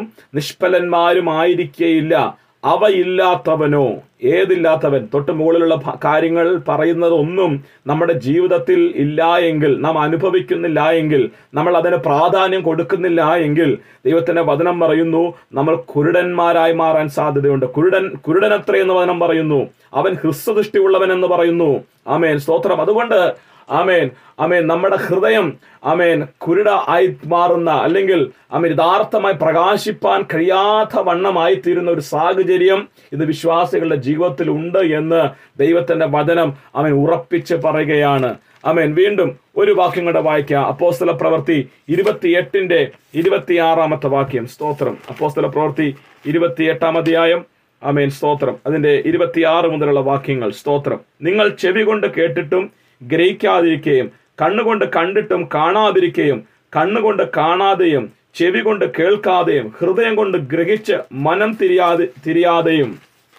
S1: നിഷ്ഫലന്മാരുമായിരിക്കേയില്ല അവയില്ലാത്തവനോ ഏതില്ലാത്തവൻ തൊട്ട് മുകളിലുള്ള ഭ- കാര്യങ്ങൾ പറയുന്നത് ഒന്നും നമ്മുടെ ജീവിതത്തിൽ ഇല്ല എങ്കിൽ നാം അനുഭവിക്കുന്നില്ല എങ്കിൽ നമ്മൾ അതിന് പ്രാധാന്യം കൊടുക്കുന്നില്ല എങ്കിൽ ദൈവത്തിന്റെ വചനം പറയുന്നു നമ്മൾ കുരുടന്മാരായി മാറാൻ സാധ്യതയുണ്ട് കുരുടൻ കുരുടനത്ര എന്ന് വചനം പറയുന്നു അവൻ ഹ്രസ്വദൃഷ്ടി ഉള്ളവൻ എന്ന് പറയുന്നു ആമേൻ സ്തോത്രം അതുകൊണ്ട് ആമേൻ ആമേൻ നമ്മുടെ ഹൃദയം ആമേൻ കുരുട ആയി മാറുന്ന അല്ലെങ്കിൽ ആമേൻ യഥാർത്ഥമായി പ്രകാശിപ്പാൻ കഴിയാത്ത വണ്ണമായി തീരുന്ന ഒരു സാഹചര്യം ഇത് വിശ്വാസികളുടെ ജീവിതത്തിൽ ഉണ്ട് എന്ന് ദൈവത്തിന്റെ വചനം അവൻ ഉറപ്പിച്ച് പറയുകയാണ് ആമേൻ വീണ്ടും ഒരു വാക്യം കൂടെ വായിക്കാം അപ്പോസ്തല പ്രവൃത്തി ഇരുപത്തിയെട്ടിന്റെ ഇരുപത്തിയാറാമത്തെ വാക്യം സ്തോത്രം അപ്പോസ്തല പ്രവൃത്തി ഇരുപത്തിയെട്ടാം അധ്യായം ആമേൻ സ്തോത്രം അതിന്റെ ഇരുപത്തിയാറ് മുതലുള്ള വാക്യങ്ങൾ സ്തോത്രം നിങ്ങൾ ചെവി കൊണ്ട് കേട്ടിട്ടും ഗ്രഹിക്കാതിരിക്കുകയും കണ്ണുകൊണ്ട് കണ്ടിട്ടും കാണാതിരിക്കുകയും കണ്ണുകൊണ്ട് കാണാതെയും ചെവി കൊണ്ട് കേൾക്കാതെയും ഹൃദയം കൊണ്ട് ഗ്രഹിച്ച് മനം തിരിയാതെ തിരിയാതെയും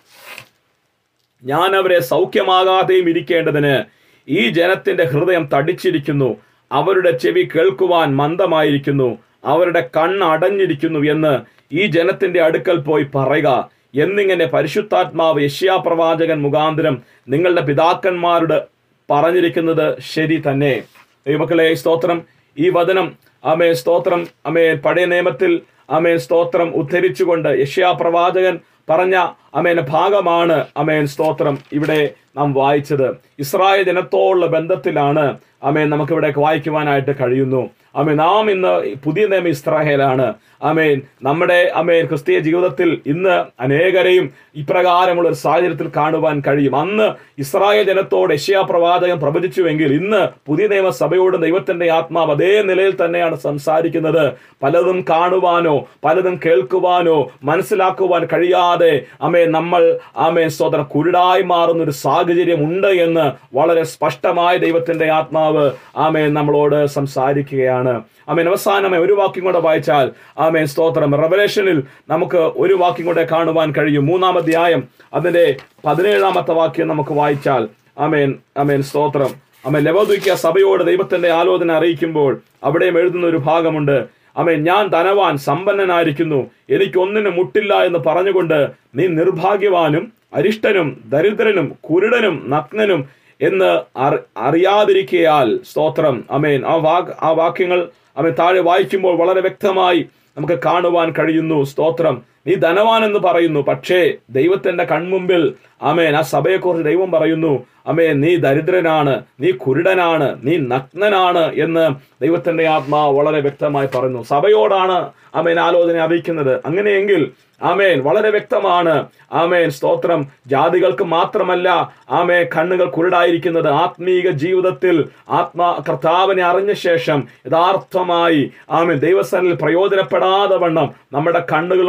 S1: ഞാൻ അവരെ സൗഖ്യമാകാതെയും ഇരിക്കേണ്ടതിന് ഈ ജനത്തിന്റെ ഹൃദയം തടിച്ചിരിക്കുന്നു അവരുടെ ചെവി കേൾക്കുവാൻ മന്ദമായിരിക്കുന്നു അവരുടെ കണ്ണ് അടഞ്ഞിരിക്കുന്നു എന്ന് ഈ ജനത്തിന്റെ അടുക്കൽ പോയി പറയുക എന്നിങ്ങനെ പരിശുദ്ധാത്മാവ് യശ്യാ പ്രവാചകൻ മുഖാന്തരം നിങ്ങളുടെ പിതാക്കന്മാരുടെ പറഞ്ഞിരിക്കുന്നത് ശരി തന്നെ ദൈവമക്കളെ സ്തോത്രം ഈ വചനം അമേ സ്തോത്രം അമേ പഴയ നിയമത്തിൽ അമേൻ സ്തോത്രം ഉദ്ധരിച്ചുകൊണ്ട് യഷ്യാ പ്രവാചകൻ പറഞ്ഞ അമേൻ ഭാഗമാണ് അമേൻ സ്തോത്രം ഇവിടെ നാം വായിച്ചത് ഇസ്രായേൽ ജനത്തോടുള്ള ബന്ധത്തിലാണ് അമേൻ നമുക്കിവിടെ വായിക്കുവാനായിട്ട് കഴിയുന്നു അമേൻ നാം ഇന്ന് പുതിയ നിയമ ഇസ്രായേലാണ് അമേൻ നമ്മുടെ അമേൻ ക്രിസ്തീയ ജീവിതത്തിൽ ഇന്ന് അനേകരെയും ഇപ്രകാരമുള്ള ഒരു സാഹചര്യത്തിൽ കാണുവാൻ കഴിയും അന്ന് ഇസ്രായേൽ ജനത്തോട് യശ്യാ പ്രവാചകൻ പ്രവചിച്ചുവെങ്കിൽ ഇന്ന് പുതിയ നിയമസഭയോട് ദൈവത്തിന്റെ ആത്മാവ് അതേ നിലയിൽ തന്നെയാണ് സംസാരിക്കുന്നത് പലതും കാണുവാനോ പലതും കേൾക്കുവാനോ മനസ്സിലാക്കുവാൻ കഴിയാതെ അമേ നമ്മൾ ആമേ സ്വതന്ത്ര കുരുടായി മാറുന്ന ഒരു സാഹചര്യം ഉണ്ട് എന്ന് വളരെ സ്പഷ്ടമായി ദൈവത്തിന്റെ ആത്മാവ് ആമേ നമ്മളോട് സംസാരിക്കുകയാണ് ആമേൻ അവസാനമായി ഒരു വാക്യം കൂടെ വായിച്ചാൽ ആമേൻ സ്തോത്രം റവലേഷനിൽ നമുക്ക് ഒരു വാക്യം കൂടെ കാണുവാൻ കഴിയും മൂന്നാം അധ്യായം അതിന്റെ പതിനേഴാമത്തെ വാക്യം നമുക്ക് വായിച്ചാൽ ആമേൻ ആമേൻ സ്തോത്രം ആമേൻ ലവോദിക്ക സഭയോട് ദൈവത്തിന്റെ ആലോചന അറിയിക്കുമ്പോൾ അവിടെയും എഴുതുന്ന ഒരു ഭാഗമുണ്ട് ആമേൻ ഞാൻ ധനവാൻ സമ്പന്നനായിരിക്കുന്നു എനിക്കൊന്നിനും മുട്ടില്ല എന്ന് പറഞ്ഞുകൊണ്ട് നീ നിർഭാഗ്യവാനും അരിഷ്ടനും ദരിദ്രനും കുരുടനും നഗ്നനും എന്ന് അറി- അറിയാതിരിക്കയാൽ സ്തോത്രം അമേൻ ആ വാക്ക് ആ വാക്യങ്ങൾ അവൻ താഴെ വായിക്കുമ്പോൾ വളരെ വ്യക്തമായി നമുക്ക് കാണുവാൻ കഴിയുന്നു സ്തോത്രം നീ ധനവാൻ എന്ന് പറയുന്നു പക്ഷേ ദൈവത്തിന്റെ കൺമുമ്പിൽ അമേൻ ആ സഭയെക്കുറിച്ച് ദൈവം പറയുന്നു അമേൻ നീ ദരിദ്രനാണ് നീ കുരുടനാണ് നീ നഗ്നനാണ് എന്ന് ദൈവത്തിന്റെ ആത്മാവ് വളരെ വ്യക്തമായി പറയുന്നു സഭയോടാണ് അമേൻ ആലോചന അറിയിക്കുന്നത് അങ്ങനെയെങ്കിൽ ആമേൻ വളരെ വ്യക്തമാണ് ആമേൻ സ്തോത്രം ജാതികൾക്ക് മാത്രമല്ല ആമേ കണ്ണുകൾ കുരുടായിരിക്കുന്നത് ആത്മീക ജീവിതത്തിൽ ആത്മാ കർത്താവിനെ അറിഞ്ഞ ശേഷം യഥാർത്ഥമായി ആമേൻ ദൈവസ്ഥനിൽ പ്രയോജനപ്പെടാതെ വണ്ണം നമ്മുടെ കണ്ണുകളും കുരുടായി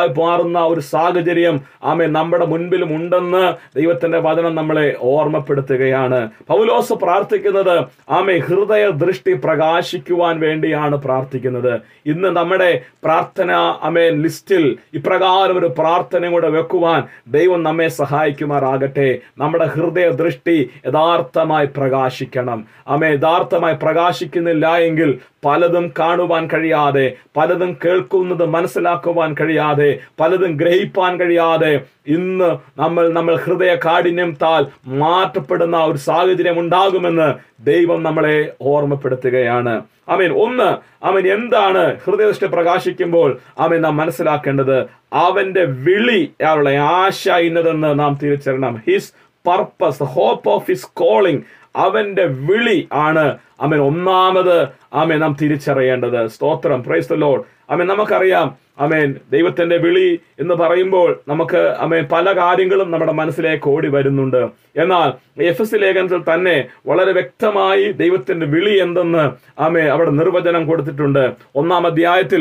S1: പ്രതികൂലമായി മാറുന്ന ഒരു സാഹചര്യം ആമേ നമ്മുടെ മുൻപിലും ഉണ്ടെന്ന് ദൈവത്തിന്റെ വചനം നമ്മളെ ഓർമ്മപ്പെടുത്തുകയാണ് പൗലോസ് പ്രാർത്ഥിക്കുന്നത് ആമേ ഹൃദയ ദൃഷ്ടി പ്രകാശിക്കുവാൻ വേണ്ടിയാണ് പ്രാർത്ഥിക്കുന്നത് ഇന്ന് നമ്മുടെ പ്രാർത്ഥന അമേൻ ലിസ്റ്റിൽ ഇപ്രകാരം ഒരു പ്രാർത്ഥന കൂടെ വെക്കുവാൻ ദൈവം നമ്മെ സഹായിക്കുമാറാകട്ടെ നമ്മുടെ ഹൃദയ ദൃഷ്ടി യഥാർത്ഥമായി പ്രകാശിക്കണം അമേ യഥാർത്ഥമായി പ്രകാശിക്കുന്നില്ല എങ്കിൽ പലതും കാണുവാൻ കഴിയാതെ പലതും കേൾക്കുന്നത് മനസ്സിലാക്കുവാൻ കഴിയാതെ പലതും ഗ്രഹിപ്പാൻ കഴിയാതെ ഇന്ന് നമ്മൾ നമ്മൾ ഹൃദയ കാഠിന്യത്താൽ മാറ്റപ്പെടുന്ന ഒരു സാഹചര്യം ഉണ്ടാകുമെന്ന് ദൈവം നമ്മളെ ഓർമ്മപ്പെടുത്തുകയാണ് അവൻ ഒന്ന് അവൻ എന്താണ് ഹൃദയദൃഷ്ടി പ്രകാശിക്കുമ്പോൾ അവൻ നാം മനസ്സിലാക്കേണ്ടത് അവന്റെ വിളി അയാളുടെ ആശ ഇന്നതെന്ന് നാം തിരിച്ചറിയണം his purpose hope of his calling അവന്റെ വിളി ആണ് അവൻ ഒന്നാമത് ആമേൻ നാം തിരിച്ചറിയേണ്ടത് സ്തോത്രം പ്രൈസ് ദ ലോഡ് ആമേൻ നമുക്കറിയാം അമേൻ ദൈവത്തിന്റെ വിളി എന്ന് പറയുമ്പോൾ നമുക്ക് അമേൻ പല കാര്യങ്ങളും നമ്മുടെ മനസ്സിലേക്ക് ഓടി വരുന്നുണ്ട് എന്നാൽ എഫ് എസ് ലേഖനത്തിൽ തന്നെ വളരെ വ്യക്തമായി ദൈവത്തിന്റെ വിളി എന്തെന്ന് ആമേ അവിടെ നിർവചനം കൊടുത്തിട്ടുണ്ട് ഒന്നാം അധ്യായത്തിൽ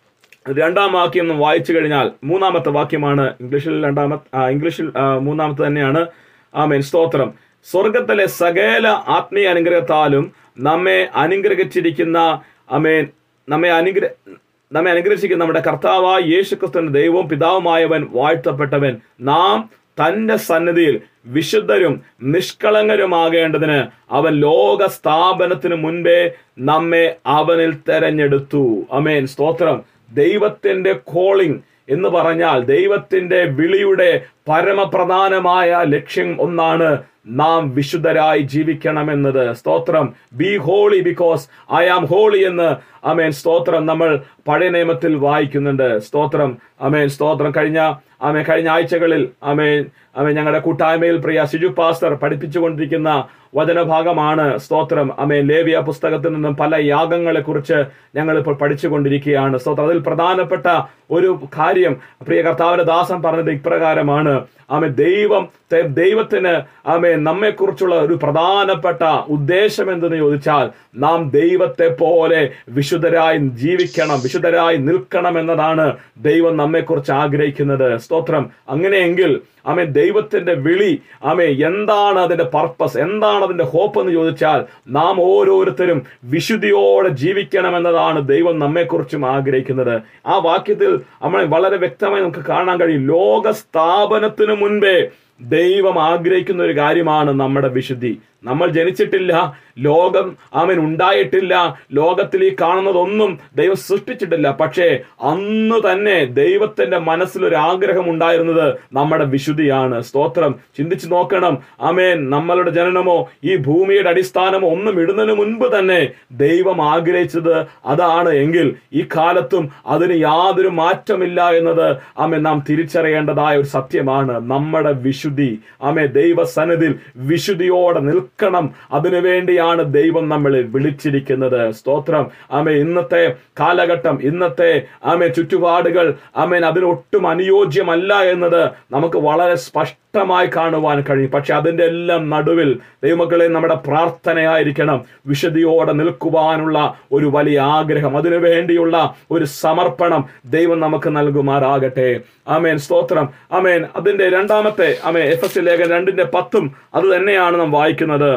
S1: രണ്ടാം വാക്യം ഒന്ന് വായിച്ചു കഴിഞ്ഞാൽ മൂന്നാമത്തെ വാക്യമാണ് ഇംഗ്ലീഷിൽ രണ്ടാമത്തെ ആ, ഇംഗ്ലീഷിൽ ആ, മൂന്നാമത്തെ തന്നെയാണ് ആമേൻ സ്തോത്രം സ്വർഗത്തിലെ സകല ആത്മീയ അനുഗ്രഹത്താലും നമ്മെ അനുഗ്രഹിച്ചിരിക്കുന്ന അമേൻ നമ്മെ അനുഗ്രഹ നമ്മെ അനുഗ്രഹിച്ചിരിക്കുന്ന നമ്മുടെ കർത്താവായ യേശു ക്രിസ്തുവിന്റെ ദൈവവും പിതാവുമായവൻ വാഴ്ത്തപ്പെട്ടവൻ നാം തന്റെ സന്നിധിയിൽ വിശുദ്ധരും നിഷ്കളങ്കരുമാകേണ്ടതിന് അവൻ ലോക സ്ഥാപനത്തിനു മുൻപേ നമ്മെ അവനിൽ തെരഞ്ഞെടുത്തു അമേൻ സ്തോത്രം ദൈവത്തിന്റെ കോളിംഗ് എന്ന് പറഞ്ഞാൽ ദൈവത്തിന്റെ വിളിയുടെ പരമപ്രധാനമായ ലക്ഷ്യം ഒന്നാണ് നാം വിശുദ്ധരായി ജീവിക്കണമെന്നത് സ്തോത്രം be holy because I am holy എന്ന് അമേൻ സ്തോത്രം നമ്മൾ പഴയ നിയമത്തിൽ വായിക്കുന്നുണ്ട് സ്തോത്രം അമേൻ സ്തോത്രം കഴിഞ്ഞ അമേ കഴിഞ്ഞ ആഴ്ചകളിൽ അമേൻ അമേൻ ഞങ്ങളുടെ കൂട്ടായ്മയിൽ പ്രിയ സിജു പാസ്റ്റർ പഠിപ്പിച്ചുകൊണ്ടിരിക്കുന്ന വചനഭാഗമാണ് സ്തോത്രം അമേൻ ലേവിയ പുസ്തകത്തിൽ നിന്നും പല യാഗങ്ങളെ കുറിച്ച് ഞങ്ങൾ ഇപ്പോൾ പഠിച്ചുകൊണ്ടിരിക്കുകയാണ് സ്തോത്രം അതിൽ പ്രധാനപ്പെട്ട ഒരു കാര്യം പ്രിയ കർത്താവിന്റെ ദാസൻ പറഞ്ഞത് ഇപ്രകാരമാണ് ആമെ ദൈവം തെ- ദൈവത്തിന് ആമെ നമ്മെക്കുറിച്ചുള്ള ഒരു പ്രധാനപ്പെട്ട ഉദ്ദേശം എന്തെന്ന് ചോദിച്ചാൽ നാം ദൈവത്തെ പോലെ വിശുദ്ധരായി ജീവിക്കണം വിശുദ്ധരായി നിൽക്കണം എന്നതാണ് ദൈവം നമ്മെക്കുറിച്ച് ആഗ്രഹിക്കുന്നത് സ്തോത്രം അങ്ങനെയെങ്കിൽ ആമെ ദൈവത്തിന്റെ വിളി ആമെ എന്താണ് അതിന്റെ പർപ്പസ് എന്താണ് അതിന്റെ ഹോപ്പ് എന്ന് ചോദിച്ചാൽ നാം ഓരോരുത്തരും വിശുദ്ധിയോടെ ജീവിക്കണം എന്നതാണ് ദൈവം നമ്മെക്കുറിച്ചും ആഗ്രഹിക്കുന്നത് ആ വാക്യത്തിൽ നമ്മൾ വളരെ വ്യക്തമായി നമുക്ക് കാണാൻ കഴിയും ലോക സ്ഥാപനത്തിനു മുൻപേ ദൈവം ആഗ്രഹിക്കുന്ന ഒരു കാര്യമാണ് നമ്മുടെ വിശുദ്ധി നമ്മൾ ജനിച്ചിട്ടില്ല ലോകം അവൻ ഉണ്ടായിട്ടില്ല ലോകത്തിൽ ഈ കാണുന്നതൊന്നും ദൈവം സൃഷ്ടിച്ചിട്ടില്ല പക്ഷേ അന്ന് തന്നെ ദൈവത്തിന്റെ മനസ്സിൽ ഒരു ആഗ്രഹം ഉണ്ടായിരുന്നത് നമ്മുടെ വിശുദ്ധിയാണ് സ്തോത്രം ചിന്തിച്ചു നോക്കണം അമേൻ നമ്മളുടെ ജനനമോ ഈ ഭൂമിയുടെ അടിസ്ഥാനമോ ഒന്നും ഇടുന്നതിന് മുൻപ് തന്നെ ദൈവം ആഗ്രഹിച്ചത് അതാണ് എങ്കിൽ ഈ കാലത്തും അതിന് യാതൊരു മാറ്റമില്ല എന്നത് ആമേ നാം തിരിച്ചറിയേണ്ടതായ ഒരു സത്യമാണ് നമ്മുടെ വിശുദ്ധി ആമേ ദൈവസന്നിധിയിൽ വിശുദ്ധിയോടെ നിൽക്കണം അതിനു വേണ്ടിയാണ് ദൈവം നമ്മളെ വിളിച്ചിരിക്കുന്നത് സ്തോത്രം ആമേ ഇന്നത്തെ കാലഘട്ടം ഇന്നത്തെ ആമേ ചുറ്റുപാടുകൾ ആമേൻ അതിനൊട്ടും അനുയോജ്യമല്ല എന്നത് നമുക്ക് വളരെ സ്പഷ്ടമായി കാണുവാൻ കഴിയും പക്ഷെ അതിന്റെ എല്ലാം നടുവിൽ ദൈവമക്കളെ നമ്മുടെ പ്രാർത്ഥനയായിരിക്കണം വിശുദ്ധിയോടെ നിൽക്കുവാനുള്ള ഒരു വലിയ ആഗ്രഹം അതിനു വേണ്ടിയുള്ള ഒരു സമർപ്പണം ദൈവം നമുക്ക് നൽകുമാറാകട്ടെ ആമേൻ സ്തോത്രം ആമേൻ അതിന്റെ രണ്ടാമത്തെ ആമേ എഫ് എസ് ലേഖൻ രണ്ടിന്റെ പത്തും അത് തന്നെയാണ് നാം വായിക്കുന്നത്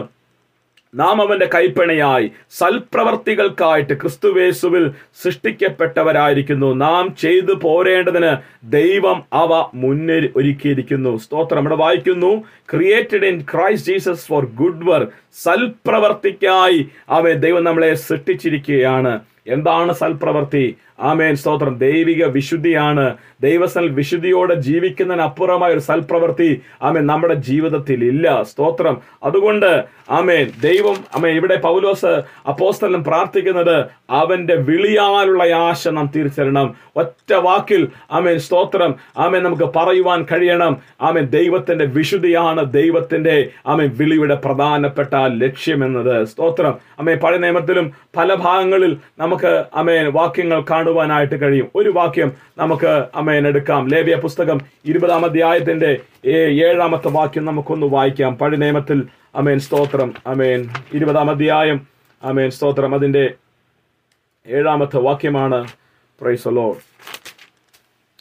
S1: നാം അവന്റെ കൈപ്പണിയായി സൽപ്രവർത്തികൾക്കായിട്ട് ക്രിസ്തുവേസുവിൽ സൃഷ്ടിക്കപ്പെട്ടവരായിരിക്കുന്നു നാം ചെയ്തു പോരേണ്ടതിന് ദൈവം അവ മുന്നിൽ ഒരുക്കിയിരിക്കുന്നു സ്തോത്രം ഇവിടെ വായിക്കുന്നു created in Christ Jesus for good work സൽപ്രവർത്തിക്കായി അവൻ ദൈവം നമ്മളെ സൃഷ്ടിച്ചിരിക്കുകയാണ് എന്താണ് സൽപ്രവർത്തി ആമേൻ സ്തോത്രം ദൈവിക വിശുദ്ധിയാണ് ദൈവസൽ വിശുദ്ധിയോടെ ജീവിക്കുന്നതിനപ്പുറമായ ഒരു സൽപ്രവൃത്തി ആമേൻ നമ്മുടെ ജീവിതത്തിൽ ഇല്ല സ്തോത്രം അതുകൊണ്ട് ആമേൻ ദൈവം ആമേൻ ഇവിടെ പൗലോസ് അപ്പോസ്തലൻ പ്രാർത്ഥിക്കുന്നത് അവന്റെ വിളിയാലുള്ള ആശ നാം തിരിച്ചറിയണം ഒറ്റ വാക്കിൽ ആമേൻ സ്തോത്രം ആമേൻ നമുക്ക് പറയുവാൻ കഴിയണം ആമേൻ ദൈവത്തിന്റെ വിശുദ്ധിയാണ് ദൈവത്തിന്റെ ആമേൻ വിളിയുടെ പ്രധാനപ്പെട്ട ലക്ഷ്യമെന്നത് സ്തോത്രം ആമേൻ പഴയ നിയമത്തിലും പല ഭാഗങ്ങളിൽ നമുക്ക് ആമേൻ വാക്യങ്ങൾ കാണുവാനായിട്ട് കഴിയും ഒരു വാക്യം നമുക്ക് അമേൻ എടുക്കാം ലേവ്യ പുസ്തകം ഇരുപതാം അധ്യായത്തിന്റെ ഏ- ഏഴാമത്തെ വാക്യം നമുക്കൊന്ന് വായിക്കാം പഴയ നിയമത്തിൽ അമേൻ സ്തോത്രം അമേൻ ഇരുപതാം അധ്യായം അമേൻ സ്തോത്രം അതിന്റെ ഏഴാമത്തെ വാക്യമാണ് പ്രൈസ് ലോ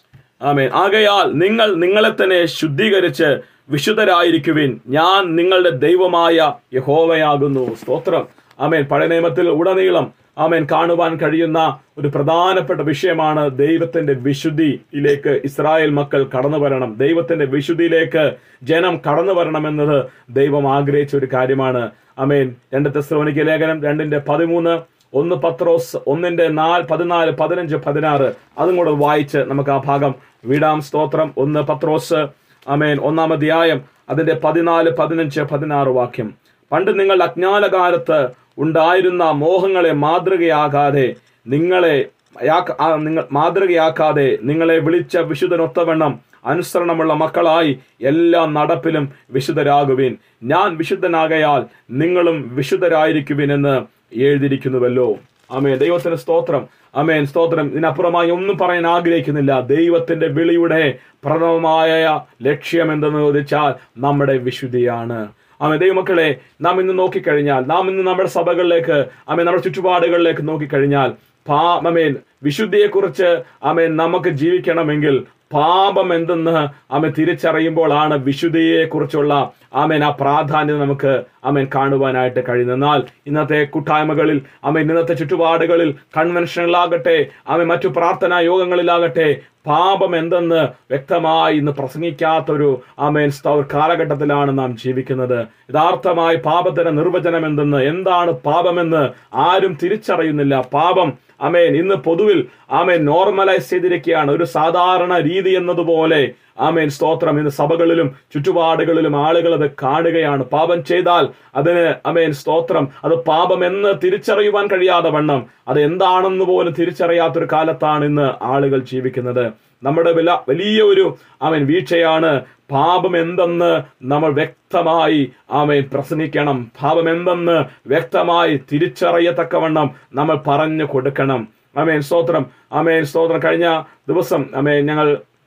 S1: ആമേൻ ആകയാൽ നിങ്ങൾ നിങ്ങളെ തന്നെ ശുദ്ധീകരിച്ച് വിശുദ്ധരായിരിക്കുവിൻ ഞാൻ നിങ്ങളുടെ ദൈവമായ യഹോവയാകുന്നു സ്തോത്രം ആമേൻ പഴയ നിയമത്തിൽ ഉടനീളം ആമേൻ കാണുവാൻ കഴിയുന്ന ഒരു പ്രധാനപ്പെട്ട വിഷയമാണ് ദൈവത്തിന്റെ വിശുദ്ധിയിലേക്ക് ഇസ്രായേൽ മക്കൾ കടന്നു വരണം ദൈവത്തിന്റെ വിശുദ്ധിയിലേക്ക് ജനം കടന്നു വരണം എന്നത് ദൈവം ആഗ്രഹിച്ച ഒരു കാര്യമാണ് ആമേൻ രണ്ട് തെസ്ലോനിക്ക ലേഖനം രണ്ടിന്റെ പതിമൂന്ന് ഒന്ന് പത്രോസ് ഒന്നിന്റെ നാല് പതിനാല് പതിനഞ്ച് പതിനാറ് അതും കൂടെ വായിച്ച് നമുക്ക് ആ ഭാഗം വിടാം സ്തോത്രം ഒന്ന് പത്രോസ് അമേൻ ഒന്നാം അധ്യായം അതിന്റെ പതിനാല് പതിനഞ്ച് പതിനാറ് വാക്യം പണ്ട് നിങ്ങൾ അജ്ഞാനകാലത്ത് ഉണ്ടായിരുന്ന മോഹങ്ങളെ മാതൃകയാകാതെ നിങ്ങളെ യാക്ക- ആ, നിങ്ങൾ മാതൃകയാക്കാതെ നിങ്ങളെ വിളിച്ച വിശുദ്ധനൊത്തവണ്ണം അനുസരണമുള്ള മക്കളായി എല്ലാ നടപ്പിലും വിശുദ്ധരാകുവിൻ ഞാൻ വിശുദ്ധനാകയാൽ നിങ്ങളും വിശുദ്ധരായിരിക്കുവിൻ എന്ന് എഴുതിയിരിക്കുന്നുവല്ലോ ആമേൻ ദൈവത്തിന് സ്തോത്രം ആമേൻ സ്തോത്രം ഇതിനപ്പുറമായി ഒന്നും പറയാൻ ആഗ്രഹിക്കുന്നില്ല ദൈവത്തിന്റെ വിളിയുടെ പ്രഥമമായ ലക്ഷ്യം എന്തെന്ന് ചോദിച്ചാൽ നമ്മുടെ വിശുദ്ധിയാണ് ആമേ ദൈവമക്കളെ നാം ഇന്ന് നോക്കിക്കഴിഞ്ഞാൽ നാം ഇന്ന് നമ്മുടെ സഭകളിലേക്ക് ആമേ നമ്മുടെ ചുറ്റുപാടുകളിലേക്ക് നോക്കിക്കഴിഞ്ഞാൽ പാ അമേൻ വിശുദ്ധിയെക്കുറിച്ച് ആമേൻ നമുക്ക് ജീവിക്കണമെങ്കിൽ പാപം എന്തെന്ന് ആമൻ തിരിച്ചറിയുമ്പോഴാണ് വിശുദ്ധിയെക്കുറിച്ചുള്ള ആമേൻ ആ പ്രാധാന്യം നമുക്ക് ആമേൻ കാണുവാനായിട്ട് കഴിയുന്നത് എന്നാൽ ഇന്നത്തെ കൂട്ടായ്മകളിൽ ആമേൻ ഇന്നത്തെ ചുറ്റുപാടുകളിൽ കൺവെൻഷനുകളാകട്ടെ ആമേൻ മറ്റു പ്രാർത്ഥനാ യോഗങ്ങളിലാകട്ടെ പാപം എന്തെന്ന് വ്യക്തമായി ഇന്ന് പ്രസംഗിക്കാത്തൊരു ആമേൻ സ്ത- ഒരു കാലഘട്ടത്തിലാണ് നാം ജീവിക്കുന്നത് യഥാർത്ഥമായി പാപത്തിന്റെ നിർവചനം എന്തെന്ന് എന്താണ് പാപമെന്ന് ആരും തിരിച്ചറിയുന്നില്ല പാപം ആമേൻ ഇന്ന് പൊതുവിൽ ആമേൻ നോർമലൈസ് ചെയ്തിരിക്കുകയാണ് ഒരു സാധാരണ രീതി എന്നതുപോലെ ആമേൻ സ്തോത്രം ഇന്ന് സഭകളിലും ചുറ്റുപാടുകളിലും ആളുകൾ അത് കാണുകയാണ് പാപം ചെയ്താൽ അതിന് അമേൻ സ്തോത്രം അത് പാപം എന്ന് തിരിച്ചറിയുവാൻ കഴിയാതെ വണ്ണം അത് എന്താണെന്ന് പോലും തിരിച്ചറിയാത്തൊരു കാലത്താണ് ഇന്ന് ആളുകൾ ജീവിക്കുന്നത് നമ്മുടെ വില വലിയ ഒരു ആമേൻ വീഴ്ചയാണ് പാപം എന്തെന്ന് നമ്മൾ വ്യക്തമായി ആമേൻ പ്രസംഗിക്കണം പാപം എന്തെന്ന് വ്യക്തമായി തിരിച്ചറിയത്തക്കവണ്ണം നമ്മൾ പറഞ്ഞു കൊടുക്കണം ആമേൻ സ്തോത്രം ആമേൻ സ്തോത്രം കഴിഞ്ഞ ദിവസം ആമേൻ ഞങ്ങൾ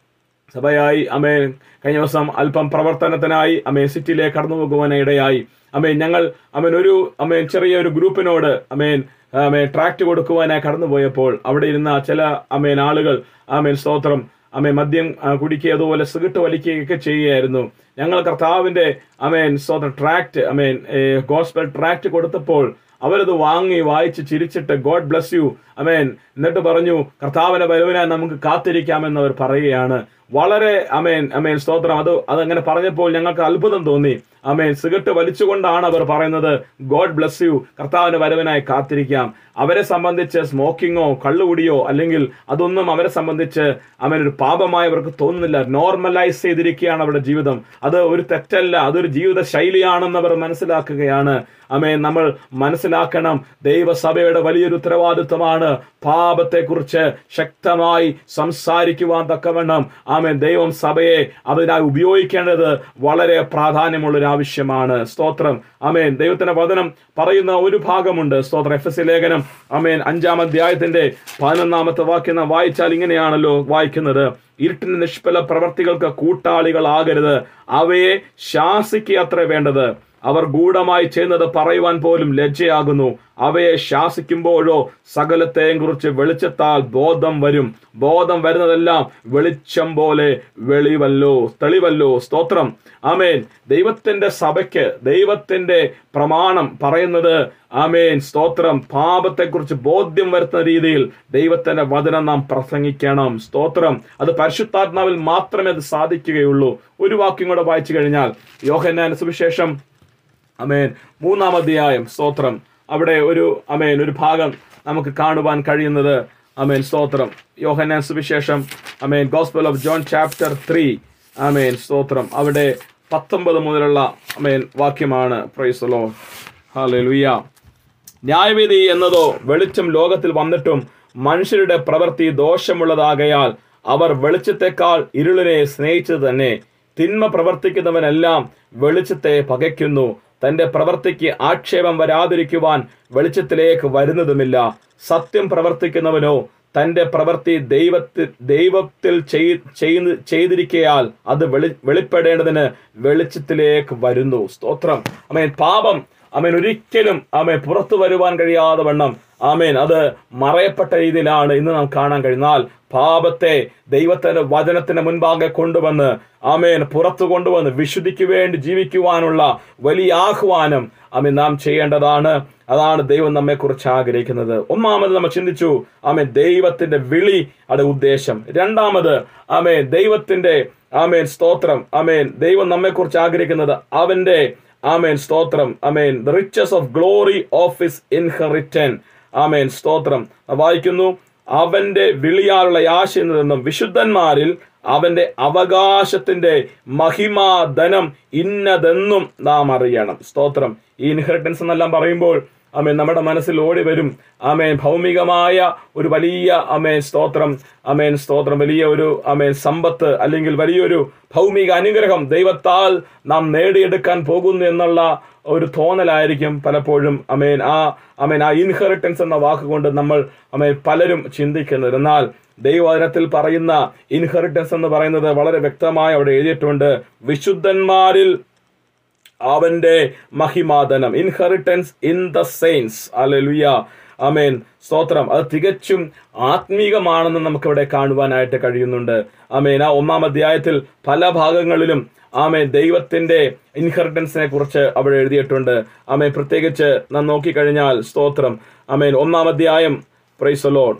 S1: സഭയായി അമേൻ കഴിഞ്ഞ ദിവസം അല്പം പ്രവർത്തനത്തിനായി അമേൻ സിറ്റിയിലേക്ക് കടന്നു പോകുവാനിടയായി അമേൻ ഞങ്ങൾ അമേൻ ഒരു അമേൻ ചെറിയ ഒരു ഗ്രൂപ്പിനോട് അമേൻ അമേൻ ട്രാക്ട് കൊടുക്കുവാനായി കടന്നുപോയപ്പോൾ അവിടെ ഇരുന്ന ചില അമേൻ ആളുകൾ അമേൻ സ്തോത്രം അമേൻ മദ്യം ആ, കുടിക്കുക അതുപോലെ സിഗരറ്റ് വലിക്കുകയൊക്കെ ചെയ്യുകയായിരുന്നു ഞങ്ങൾ കർത്താവിന്റെ അമേൻ സ്തോത്രം ട്രാക്ട് അമേൻ ഗോസ്പൽ ട്രാക്ട് കൊടുത്തപ്പോൾ അവരത് വാങ്ങി വായിച്ച് ചിരിച്ചിട്ട് ഗോഡ് ബ്ലസ് യു അമേൻ എന്നിട്ട് പറഞ്ഞു കർത്താവിന്റെ വരവിനായി നമുക്ക് കാത്തിരിക്കാമെന്ന് അവർ പറയുകയാണ് വളരെ അമേൻ അമേൻ സ്തോത്രം അത് അതങ്ങനെ പറഞ്ഞപ്പോൾ ഞങ്ങൾക്ക് അത്ഭുതം തോന്നി അമേൻ സിഗരറ്റ് വലിച്ചുകൊണ്ടാണ് അവർ പറയുന്നത് ഗോഡ് ബ്ലസ് യു കർത്താവിന്റെ വരവിനായി കാത്തിരിക്കാം അവരെ സംബന്ധിച്ച് സ്മോക്കിങ്ങോ കള്ളുകുടിയോ അല്ലെങ്കിൽ അതൊന്നും അവരെ സംബന്ധിച്ച് അവൻ ഒരു പാപമായി അവർക്ക് തോന്നുന്നില്ല നോർമലൈസ് ചെയ്തിരിക്കുകയാണ് അവരുടെ ജീവിതം അത് ഒരു തെറ്റല്ല അതൊരു ജീവിത ശൈലിയാണെന്ന് അവർ മനസ്സിലാക്കുകയാണ് അമേ നമ്മൾ മനസ്സിലാക്കണം ദൈവസഭയുടെ വലിയൊരു ഉത്തരവാദിത്വമാണ് പാപത്തെക്കുറിച്ച് ശക്തമായി സംസാരിക്കുവാൻ തക്കവണ്ണം ആമേൻ ദൈവം സഭയെ അതിനായി ഉപയോഗിക്കേണ്ടത് വളരെ പ്രാധാന്യമുള്ള ഒരു ആവശ്യമാണ് സ്തോത്രം ആമേൻ ദൈവത്തിന്റെ വചനം പറയുന്ന ഒരു ഭാഗമുണ്ട് സ്തോത്രം എഫ് എസ് ലേഖനം ആമേൻ അഞ്ചാം അധ്യായത്തിന്റെ പതിനൊന്നാമത്തെ വാക്യം നാം വായിച്ചാൽ ഇങ്ങനെയാണല്ലോ വായിക്കുന്നത് ഇരുട്ടിന്റെ നിഷ്ഫല പ്രവർത്തികൾക്ക് കൂട്ടാളികളാകരുത് അവയെ ശാസിക്കുക അത്ര വേണ്ടത് അവർ ഗൂഢമായി ചെയ്യുന്നത് പറയുവാൻ പോലും ലജ്ജയാകുന്നു അവയെ ശാസിക്കുമ്പോഴോ സകലത്തെയും കുറിച്ച് വെളിച്ചത്താൽ ബോധം വരും ബോധം വരുന്നതെല്ലാം വെളിച്ചം പോലെ വെളിവല്ലോ തെളിവല്ലോ സ്തോത്രം ആമേൻ ദൈവത്തിന്റെ സഭയ്ക്ക് ദൈവത്തിന്റെ പ്രമാണം പറയുന്നത് ആമേൻ സ്തോത്രം പാപത്തെക്കുറിച്ച് ബോധ്യം വരുത്തുന്ന രീതിയിൽ ദൈവത്തിന്റെ വചനം നാം പ്രസംഗിക്കണം സ്തോത്രം അത് പരിശുദ്ധാത്മാവിൽ മാത്രമേ അത് സാധിക്കുകയുള്ളൂ ഒരു വാക്യം കൂടെ വായിച്ചു കഴിഞ്ഞാൽ യോഹന്നാൻ സുവിശേഷം അമേൻ മൂന്നാം അധ്യായം സ്തോത്രം അവിടെ ഒരു അമേൻ ഒരു ഭാഗം നമുക്ക് കാണുവാൻ കഴിയുന്നത് അമേൻ സ്തോത്രം യോഹന്നാൻ സുവിശേഷം അമേൻ gospel of John chapter three അമേൻ സ്തോത്രം അവിടെ പത്തൊമ്പത് മുതലുള്ള അമേൻ വാക്യമാണ് പ്രൈസലോ ഹാലലുയ്യ ന്യായവിധി എന്നതോ വെളിച്ചം ലോകത്തിൽ വന്നിട്ടും മനുഷ്യരുടെ പ്രവൃത്തി ദോഷമുള്ളതാകയാൽ അവർ വെളിച്ചത്തെക്കാൾ ഇരുളിനെ സ്നേഹിച്ചത് തന്നെ തിന്മ പ്രവർത്തിക്കുന്നവനെല്ലാം വെളിച്ചത്തെ പകയ്ക്കുന്നു തന്റെ പ്രവൃത്തിക്ക് ആക്ഷേപം വരാതിരിക്കുവാൻ വെളിച്ചത്തിലേക്ക് വരുന്നതുമില്ല സത്യം പ്രവർത്തിക്കുന്നവനോ തന്റെ പ്രവൃത്തി ദൈവത്തിൽ ദൈവത്തിൽ ചെയ്- ചെയ്യുന്ന- ചെയ്തിരിക്കയാൽ അത് വെളി വെളിപ്പെടേണ്ടതിന് വെളിച്ചത്തിലേക്ക് വരുന്നു സ്തോത്രം അമേൻ പാപം അമേൻ ഒരിക്കലും ആമേൻ പുറത്തു വരുവാൻ കഴിയാതെ വണ്ണം ആമേൻ അത് മറയപ്പെട്ട രീതിയിലാണ് ഇന്ന് നാം കാണാൻ കഴിയുന്നാൽ പാപത്തെ ദൈവത്തിന്റെ വചനത്തിന് മുൻപാകെ കൊണ്ടുവന്ന് ആമേൻ പുറത്തു കൊണ്ടുവന്ന് വിശുദ്ധിക്ക് വേണ്ടി ജീവിക്കുവാനുള്ള വലിയ ആഹ്വാനം ആമേൻ നാം ചെയ്യേണ്ടതാണ് അതാണ് ദൈവം നമ്മെ കുറിച്ച് ആഗ്രഹിക്കുന്നത് ഒന്നാമത് നമ്മൾ ചിന്തിച്ചു ആമേൻ ദൈവത്തിന്റെ വിളി അത് ഉദ്ദേശം രണ്ടാമത് ആമേൻ ദൈവത്തിന്റെ ആമേൻ സ്തോത്രം ആമേൻ ദൈവം നമ്മെ കുറിച്ച് ആഗ്രഹിക്കുന്നത് അവന്റെ ആമേൻ സ്തോത്രം ആമേൻ the riches of glory of his inheritance ആമേൻ സ്തോത്രം വായിക്കുന്നു അവന്റെ വിളിയാലുള്ള ആശയിൽ നിന്നും വിശുദ്ധന്മാരിൽ അവന്റെ അവകാശത്തിന്റെ മഹിമാധനം ഇന്നതെന്നും നാം അറിയണം സ്തോത്രം ഈ ഇൻഹെറിറ്റൻസ് എന്നെല്ലാം പറയുമ്പോൾ ആമേൻ നമ്മുടെ മനസ്സിൽ ഓടി വരും ആമേൻ ഭൗമികമായ ഒരു വലിയ അമേൻ സ്തോത്രം അമേൻ സ്തോത്രം വലിയ ഒരു അമേൻ സമ്പത്ത് അല്ലെങ്കിൽ വലിയൊരു ഭൗമിക അനുഗ്രഹം ദൈവത്താൽ നാം നേടിയെടുക്കാൻ പോകുന്നു എന്നുള്ള ഒരു തോന്നലായിരിക്കും പലപ്പോഴും അമേൻ ആ അമേൻ ആ ഇൻഹെറിറ്റൻസ് എന്ന വാക്കുകൊണ്ട് നമ്മൾ അമേൻ പലരും ചിന്തിക്കുന്നത് എന്നാൽ ദൈവവചനത്തിൽ പറയുന്ന ഇൻഹെറിറ്റൻസ് എന്ന് പറയുന്നത് വളരെ വ്യക്തമായി അവിടെ എഴുതിയിട്ടുണ്ട് വിശുദ്ധന്മാരിൽ അവന്റെ മഹിമാദനം ഇൻഹെറിറ്റൻസ് ഇൻ ദ സെയിൻസ് അലലുയ അമേൻ സ്തോത്രം അത് തികച്ചും ആത്മീകമാണെന്ന് നമുക്കിവിടെ കാണുവാനായിട്ട് കഴിയുന്നുണ്ട് അമേൻ ആ ഒന്നാം അധ്യായത്തിൽ പല ഭാഗങ്ങളിലും ആമേൻ ദൈവത്തിന്റെ ഇൻഹെറിറ്റൻസിനെ കുറിച്ച് അവിടെ എഴുതിയിട്ടുണ്ട് ആമേൻ പ്രത്യേകിച്ച് നാം നോക്കിക്കഴിഞ്ഞാൽ സ്തോത്രം അമേൻ ഒന്നാം അധ്യായം പ്രൈസ് ലോഡ്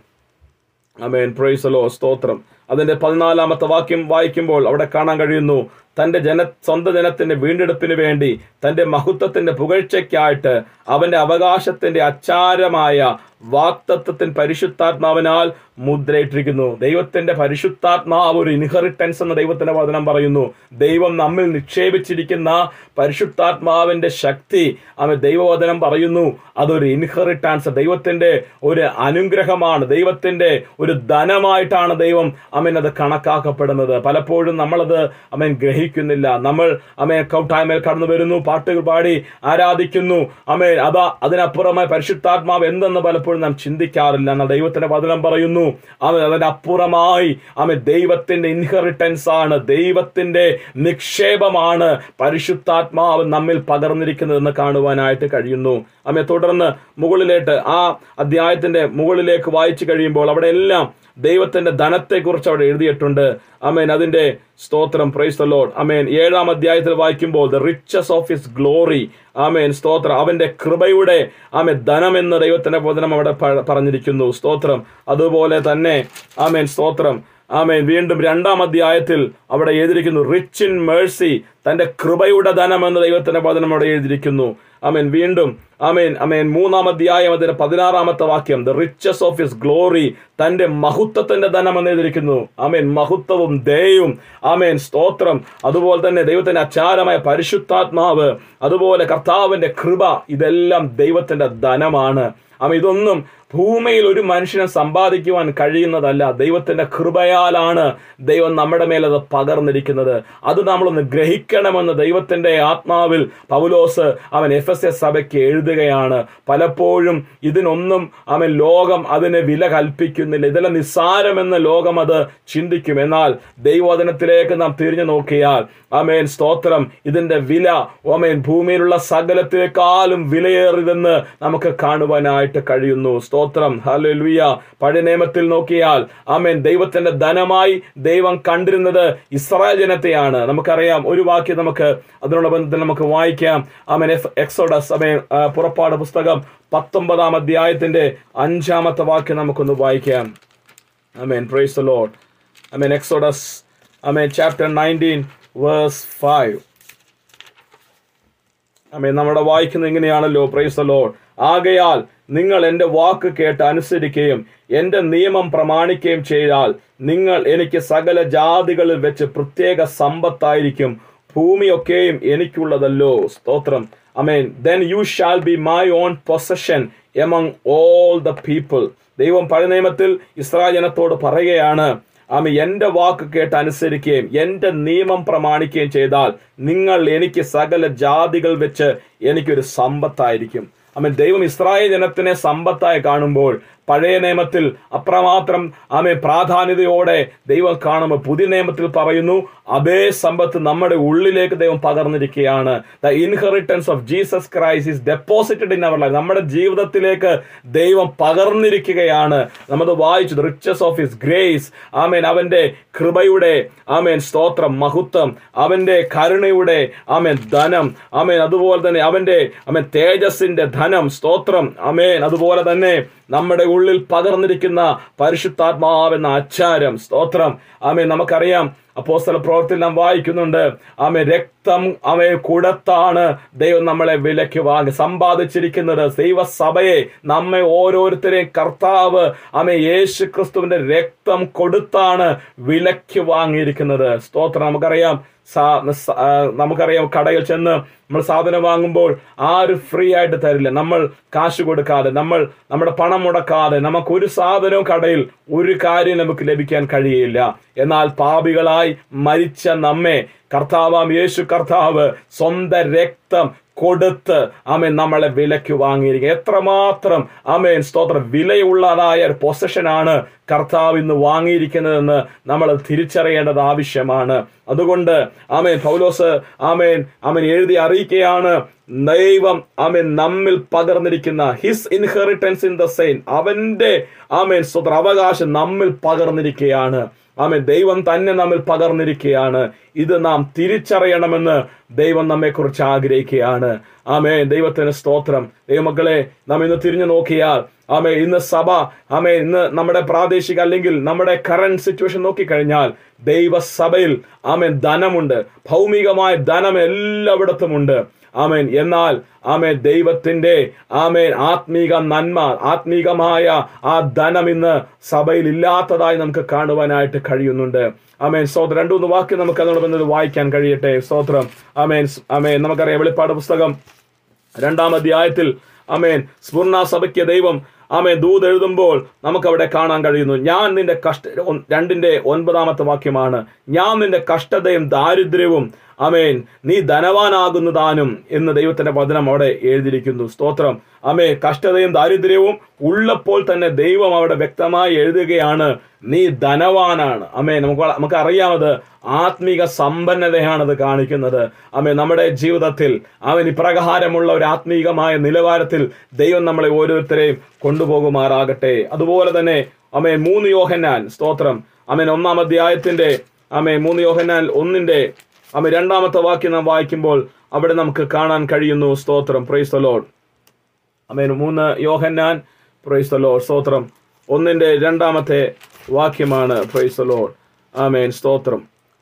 S1: അമേൻ പ്രൈസലോ സ്തോത്രം അതിന്റെ പതിനാലാമത്തെ വാക്യം വായിക്കുമ്പോൾ അവിടെ കാണാൻ കഴിയുന്നു തന്റെ ജന സ്വന്തം ജനത്തിന്റെ വീണ്ടെടുപ്പിന് വേണ്ടി തന്റെ മഹത്വത്തിന്റെ പുകഴ്ചയ്ക്കായിട്ട് അവന്റെ അവകാശത്തിന്റെ അച്ചാരമായ വാക്തത്വത്തിന് പരിശുദ്ധാത്മാവിനാൽ മുദ്രയിട്ടിരിക്കുന്നു ദൈവത്തിന്റെ പരിശുദ്ധാത്മാവ് ഒരു ഇൻഹെറിറ്റൻസ് എന്ന് ദൈവത്തിന്റെ വചനം പറയുന്നു ദൈവം നമ്മിൽ നിക്ഷേപിച്ചിരിക്കുന്ന പരിശുദ്ധാത്മാവിന്റെ ശക്തി അവൻ ദൈവവചനം പറയുന്നു അതൊരു ഇൻഹെറിറ്റൻസ് ദൈവത്തിന്റെ ഒരു അനുഗ്രഹമാണ് ദൈവത്തിന്റെ ഒരു ധനമായിട്ടാണ് ദൈവം അമൻ അത് കണക്കാക്കപ്പെടുന്നത് പലപ്പോഴും നമ്മളത് അമൻ ഗ്രഹിക്കുന്നില്ല നമ്മൾ അമേൻ കൗട്ടായ്മേൽ കടന്നു വരുന്നു പാട്ടുകൾ പാടി ആരാധിക്കുന്നു അമേ അതാ അതിനപ്പുറമായി പരിശുദ്ധാത്മാവ് എന്തെന്ന് പലപ്പോഴും നാം ചിന്തിക്കാറില്ല എന്നാൽ ദൈവത്തിന്റെ വചനം പറയുന്നു അവൻ അതിന്റെ അപ്പുറമായി അവൻ ദൈവത്തിന്റെ ഇൻഹെറിറ്റൻസ് ആണ് ദൈവത്തിന്റെ നിക്ഷേപമാണ് പരിശുദ്ധാത്മാവ് നമ്മിൽ പകർന്നിരിക്കുന്നതെന്ന് കാണുവാനായിട്ട് കഴിയുന്നു അമ്മെ തുടർന്ന് മുകളിലേട്ട് ആ അധ്യായത്തിന്റെ മുകളിലേക്ക് വായിച്ചു കഴിയുമ്പോൾ അവിടെ എല്ലാം ദൈവത്തിന്റെ ധനത്തെക്കുറിച്ച് അവിടെ എഴുതിയിട്ടുണ്ട് അമേൻ അതിന്റെ സ്തോത്രം പ്രൈസ് ദ ലോഡ് അമേൻ ഏഴാം അധ്യായത്തിൽ വായിക്കുമ്പോൾ the riches of his glory ആമേൻ സ്തോത്രം അവന്റെ കൃപയുടെ ആമേൻ ധനം എന്ന് ദൈവത്തിന്റെ വചനം അവിടെ പ- പറഞ്ഞിരിക്കുന്നു സ്തോത്രം അതുപോലെ തന്നെ ആമേൻ സ്തോത്രം ആമേൻ വീണ്ടും രണ്ടാം അധ്യായത്തിൽ അവിടെ എഴുതിയിരിക്കുന്നു റിച്ച് ഇൻ മേഴ്സി തന്റെ കൃപയുടെ ധനം എന്ന് ദൈവത്തിന്റെ വചനം അവിടെ എഴുതിയിരിക്കുന്നു ആമേൻ വീണ്ടും ആമേൻ ആമേൻ മൂന്നാം അധ്യായം അതിന്റെ പതിനാറാമത്തെ വാക്യം the riches of his glory തന്റെ മഹത്വത്തിന്റെ ധനം എന്ന് എഴുതിയിരിക്കുന്നു ആമേൻ മഹത്വവും ദയയും ആമേൻ സ്തോത്രം അതുപോലെ തന്നെ ദൈവത്തിന്റെ അച്ചാരമായ പരിശുദ്ധാത്മാവ് അതുപോലെ കർത്താവിന്റെ കൃപ ഇതെല്ലാം ദൈവത്തിന്റെ ധനമാണ് ആമ ഇതൊന്നും ഭൂമിയിൽ ഒരു മനുഷ്യനെ സമ്പാദിക്കുവാൻ കഴിയുന്നതല്ല ദൈവത്തിന്റെ കൃപയാലാണ് ദൈവം നമ്മുടെ മേൽ അത് പകർന്നിരിക്കുന്നത് അത് നമ്മളൊന്ന് ഗ്രഹിക്കണമെന്ന് ദൈവത്തിന്റെ ആത്മാവിൽ പൗലോസ് അവൻ എഫ് എസ് എസ് സഭയ്ക്ക് എഴുതുകയാണ് പലപ്പോഴും ഇതിനൊന്നും അവൻ ലോകം അതിന് വില കൽപ്പിക്കുന്നില്ല ഇതെല്ലാം നിസ്സാരമെന്ന് ലോകം അത് ചിന്തിക്കും എന്നാൽ ദൈവവചനത്തിലേക്ക് നാം തിരിഞ്ഞു നോക്കിയാൽ അമേൻ സ്തോത്രം ഇതിന്റെ വില ഓമേൻ ഭൂമിയിലുള്ള സകലത്തിനേക്കാളും വിലയേറിയതെന്ന് നമുക്ക് കാണുവാനായിട്ട് കഴിയുന്നു സ്തോത്രം ഹല്ലേലൂയ പഴയ നിയമത്തിൽ നോക്കിയാൽ ആമേൻ ദൈവത്തിന്റെ ധനമായി ദൈവം കണ്ടിരുന്നത് ഇസ്രായേൽ ജനത്തെയാണ് നമുക്കറിയാം ഒരു വാക്യം നമുക്ക് അതിനുള്ള ബന്ധത്തിൽ നമുക്ക് വായിക്കാം ആമേൻ എഫ് എക്സോഡസ് ആമേൻ ആ, പുറപ്പാട് പുസ്തകം പത്തൊമ്പതാം അധ്യായത്തിന്റെ അഞ്ചാമത്തെ വാക്യം നമുക്കൊന്ന് വായിക്കാം ആമേൻ പ്രൈസ് ദ ലോർഡ് ആമേൻ എക്സോഡസ് ആമേൻ ചാപ്റ്റർ നയൻറ്റീൻ വേഴ്സ് ഫൈവ് അമ്മേ നമ്മുടെ വായിക്കുന്നത് ഇങ്ങനെയാണല്ലോ പ്രൈസ് ദ ലോർഡ് ആകയാൽ നിങ്ങൾ എന്റെ വാക്ക് കേട്ട് അനുസരിക്കുകയും എന്റെ നിയമം പ്രമാണിക്കുകയും ചെയ്താൽ നിങ്ങൾ എനിക്ക് സകല ജാതികളിൽ വെച്ച് പ്രത്യേക സമ്പത്തായിരിക്കും ഭൂമിയൊക്കെയും എനിക്കുള്ളതല്ലോ സ്തോത്രം അമേൻ then you shall be my own possession among all the people ദൈവം പഴയ നിയമത്തിൽ ഇസ്രായേൽ ജനത്തോട് പറയുകയാണ് ആമ എന്റെ വാക്ക് കേട്ട് അനുസരിക്കുകയും എന്റെ നിയമം പ്രമാണിക്കുകയും ചെയ്താൽ നിങ്ങൾ എനിക്ക് സകല ജാതികൾ വെച്ച് എനിക്കൊരു സമ്പത്തായിരിക്കും അമ്മ ദൈവം ഇസ്രായേൽ ജനത്തിനെ സമ്പത്തായി കാണുമ്പോൾ പഴയ നിയമത്തിൽ അത്രമാത്രം ആമേ പ്രാധാന്യതയോടെ ദൈവം കാണുമ്പോൾ പുതിയ നിയമത്തിൽ പറയുന്നു അതേ സമ്പത്ത് നമ്മുടെ ഉള്ളിലേക്ക് ദൈവം പകർന്നിരിക്കുകയാണ് the inheritance of Jesus Christ is deposited in our life നമ്മുടെ ജീവിതത്തിലേക്ക് ദൈവം പകർന്നിരിക്കുകയാണ് നമ്മൾ വായിച്ചത് റിച്ചസ് ഓഫ് ഹിസ് ഗ്രേസ് ആമേൻ അവന്റെ കൃപയുടെ ആമേൻ സ്തോത്രം മഹത്വം അവന്റെ കരുണയുടെ ആമേൻ ധനം ആമേൻ അതുപോലെ തന്നെ അവന്റെ ആമേൻ തേജസ്സിന്റെ ധനം സ്തോത്രം ആമേൻ അതുപോലെ തന്നെ നമ്മുടെ ഉള്ളിൽ പകർന്നിരിക്കുന്ന പരിശുദ്ധാത്മാവെന്ന ആചാരം സ്തോത്രം ആമേൻ നമുക്കറിയാം അപ്പോസ്തല പ്രവർത്തിയിൽ നാം വായിക്കുന്നുണ്ട് ആമേ രക്തം അവയെ കൊടുത്താണ് ദൈവം നമ്മളെ വിലയ്ക്ക് വാങ്ങി സമ്പാദിച്ചിരിക്കുന്നത് ദൈവസഭയെ നമ്മെ ഓരോരുത്തരെയും കർത്താവ് ആമേ യേശു ക്രിസ്തുവിന്റെ രക്തം കൊടുത്താണ് വിലയ്ക്ക് വാങ്ങിയിരിക്കുന്നത് സ്തോത്രം നമുക്കറിയാം സാ- സ- ആ, നമുക്കറിയാം കടയിൽ ചെന്ന് നമ്മൾ സാധനം വാങ്ങുമ്പോൾ ആരും ഫ്രീ ആയിട്ട് തരില്ല നമ്മൾ കാശ് കൊടുക്കാതെ നമ്മൾ നമ്മുടെ പണം മുടക്കാതെ നമുക്ക് ഒരു സാധനവും കടയിൽ ഒരു കാര്യം നമുക്ക് ലഭിക്കാൻ കഴിയില്ല എന്നാൽ പാപികളായി മരിച്ച നമ്മെ കർത്താവാം യേശു കർത്താവ് സ്വന്തം രക്തം കൊടുത്ത് ആമേൻ നമ്മളെ വിലയ്ക്ക് വാങ്ങിയിരിക്കുക എത്രമാത്രം ആമേൻ സ്തോത്രം വിലയുള്ളതായ ഒരു പൊസഷനാണ് കർത്താവ് ഇന്ന് വാങ്ങിയിരിക്കുന്നതെന്ന് നമ്മൾ തിരിച്ചറിയേണ്ടത് ആവശ്യമാണ് അതുകൊണ്ട് ആമേൻ പൗലോസ് ആമേൻ ആമേൻ എഴുതി അറിയിക്കുകയാണ് ദൈവം ആമേൻ നമ്മിൽ പകർന്നിരിക്കുന്ന his inheritance in the saint അവന്റെ ആമേൻ സ്വതന്ത്ര അവകാശം നമ്മിൽ പകർന്നിരിക്കുകയാണ് ആമേൻ ദൈവം തന്നെ നമ്മിൽ പകർന്നിരിക്കുകയാണ് ഇത് നാം തിരിച്ചറിയണമെന്ന് ദൈവം നമ്മെക്കുറിച്ച് ആഗ്രഹിക്കുകയാണ് ആമേ ദൈവത്തിന് സ്തോത്രം ദൈവമക്കളെ നാം ഇന്ന് തിരിഞ്ഞു നോക്കിയാൽ ആമേ ഇന്ന് സഭ ആമേ ഇന്ന് നമ്മുടെ പ്രാദേശിക അല്ലെങ്കിൽ നമ്മുടെ കറന്റ് സിറ്റുവേഷൻ നോക്കിക്കഴിഞ്ഞാൽ ദൈവസഭയിൽ ആമേൻ ധനമുണ്ട് ഭൗമികമായ ധനം എല്ലായിടത്തുമുണ്ട് ആമേൻ എന്നാൽ ആമേൻ ദൈവത്തിന്റെ ആമേൻ ആത്മീക നന്മ ആത്മീകമായ ആ ധനം ഇന്ന് സഭയിൽ ഇല്ലാത്തതായി നമുക്ക് കാണുവാനായിട്ട് കഴിയുന്നുണ്ട് ആമേൻ സ്തോത്രം രണ്ടു മൂന്ന് വാക്ക് നമുക്ക് അതിനോട് വായിക്കാൻ കഴിയട്ടെ സ്തോത്രം ആമേൻ ആമേൻ നമുക്കറിയാം വെളിപ്പാട് പുസ്തകം രണ്ടാം അധ്യായത്തിൽ ആമേൻ സ്ഫുർണ സഭയ്ക്ക് ദൈവം ആമേൻ ദൂത് എഴുതുമ്പോൾ നമുക്ക് അവിടെ കാണാൻ കഴിയുന്നു ഞാൻ നിന്റെ കഷ്ട ഒ- രണ്ടിന്റെ ഒൻപതാമത്തെ വാക്യമാണ് ഞാൻ നിന്റെ കഷ്ടതയും ദാരിദ്ര്യവും ആമേൻ നീ ധനവാനാകുന്നതാനും എന്ന് ദൈവത്തിന്റെ വചനം അവിടെ എഴുതിയിരിക്കുന്നു സ്തോത്രം ആമേ കഷ്ടതയും ദാരിദ്ര്യവും ഉള്ളപ്പോൾ തന്നെ ദൈവം അവിടെ വ്യക്തമായി എഴുതുകയാണ് നീ ധനവാനാണ് അമേ നമുക്ക് നമുക്ക് അറിയാമത് ആത്മീക സമ്പന്നതയാണ് അത് കാണിക്കുന്നത് അമേ നമ്മുടെ ജീവിതത്തിൽ അവൻ ഇപ്രകാരമുള്ള ഒരു ആത്മീകമായ നിലവാരത്തിൽ ദൈവം നമ്മളെ ഓരോരുത്തരെയും കൊണ്ടുപോകുമാറാകട്ടെ അതുപോലെ തന്നെ അമേ മൂന്ന് യോഹന്നാൻ സ്തോത്രം അമേൻ ഒന്നാം അധ്യായത്തിന്റെ അമേ മൂന്ന് യോഹന്നാൻ ഒന്നിന്റെ അമേ രണ്ടാമത്തെ വാക്യം നാം വായിക്കുമ്പോൾ അവിടെ നമുക്ക് കാണാൻ കഴിയുന്നു സ്തോത്രം പ്രൈസ് ലോഡ് അമേൻ മൂന്ന് യോഹന്നാൻ പ്രൈസ് ലോഡ് സ്തോത്രം ഒന്നിന്റെ രണ്ടാമത്തെ വാക്യമാണ് പ്രൈസ് ലോഡ് ആമേൻ സ്തോത്രം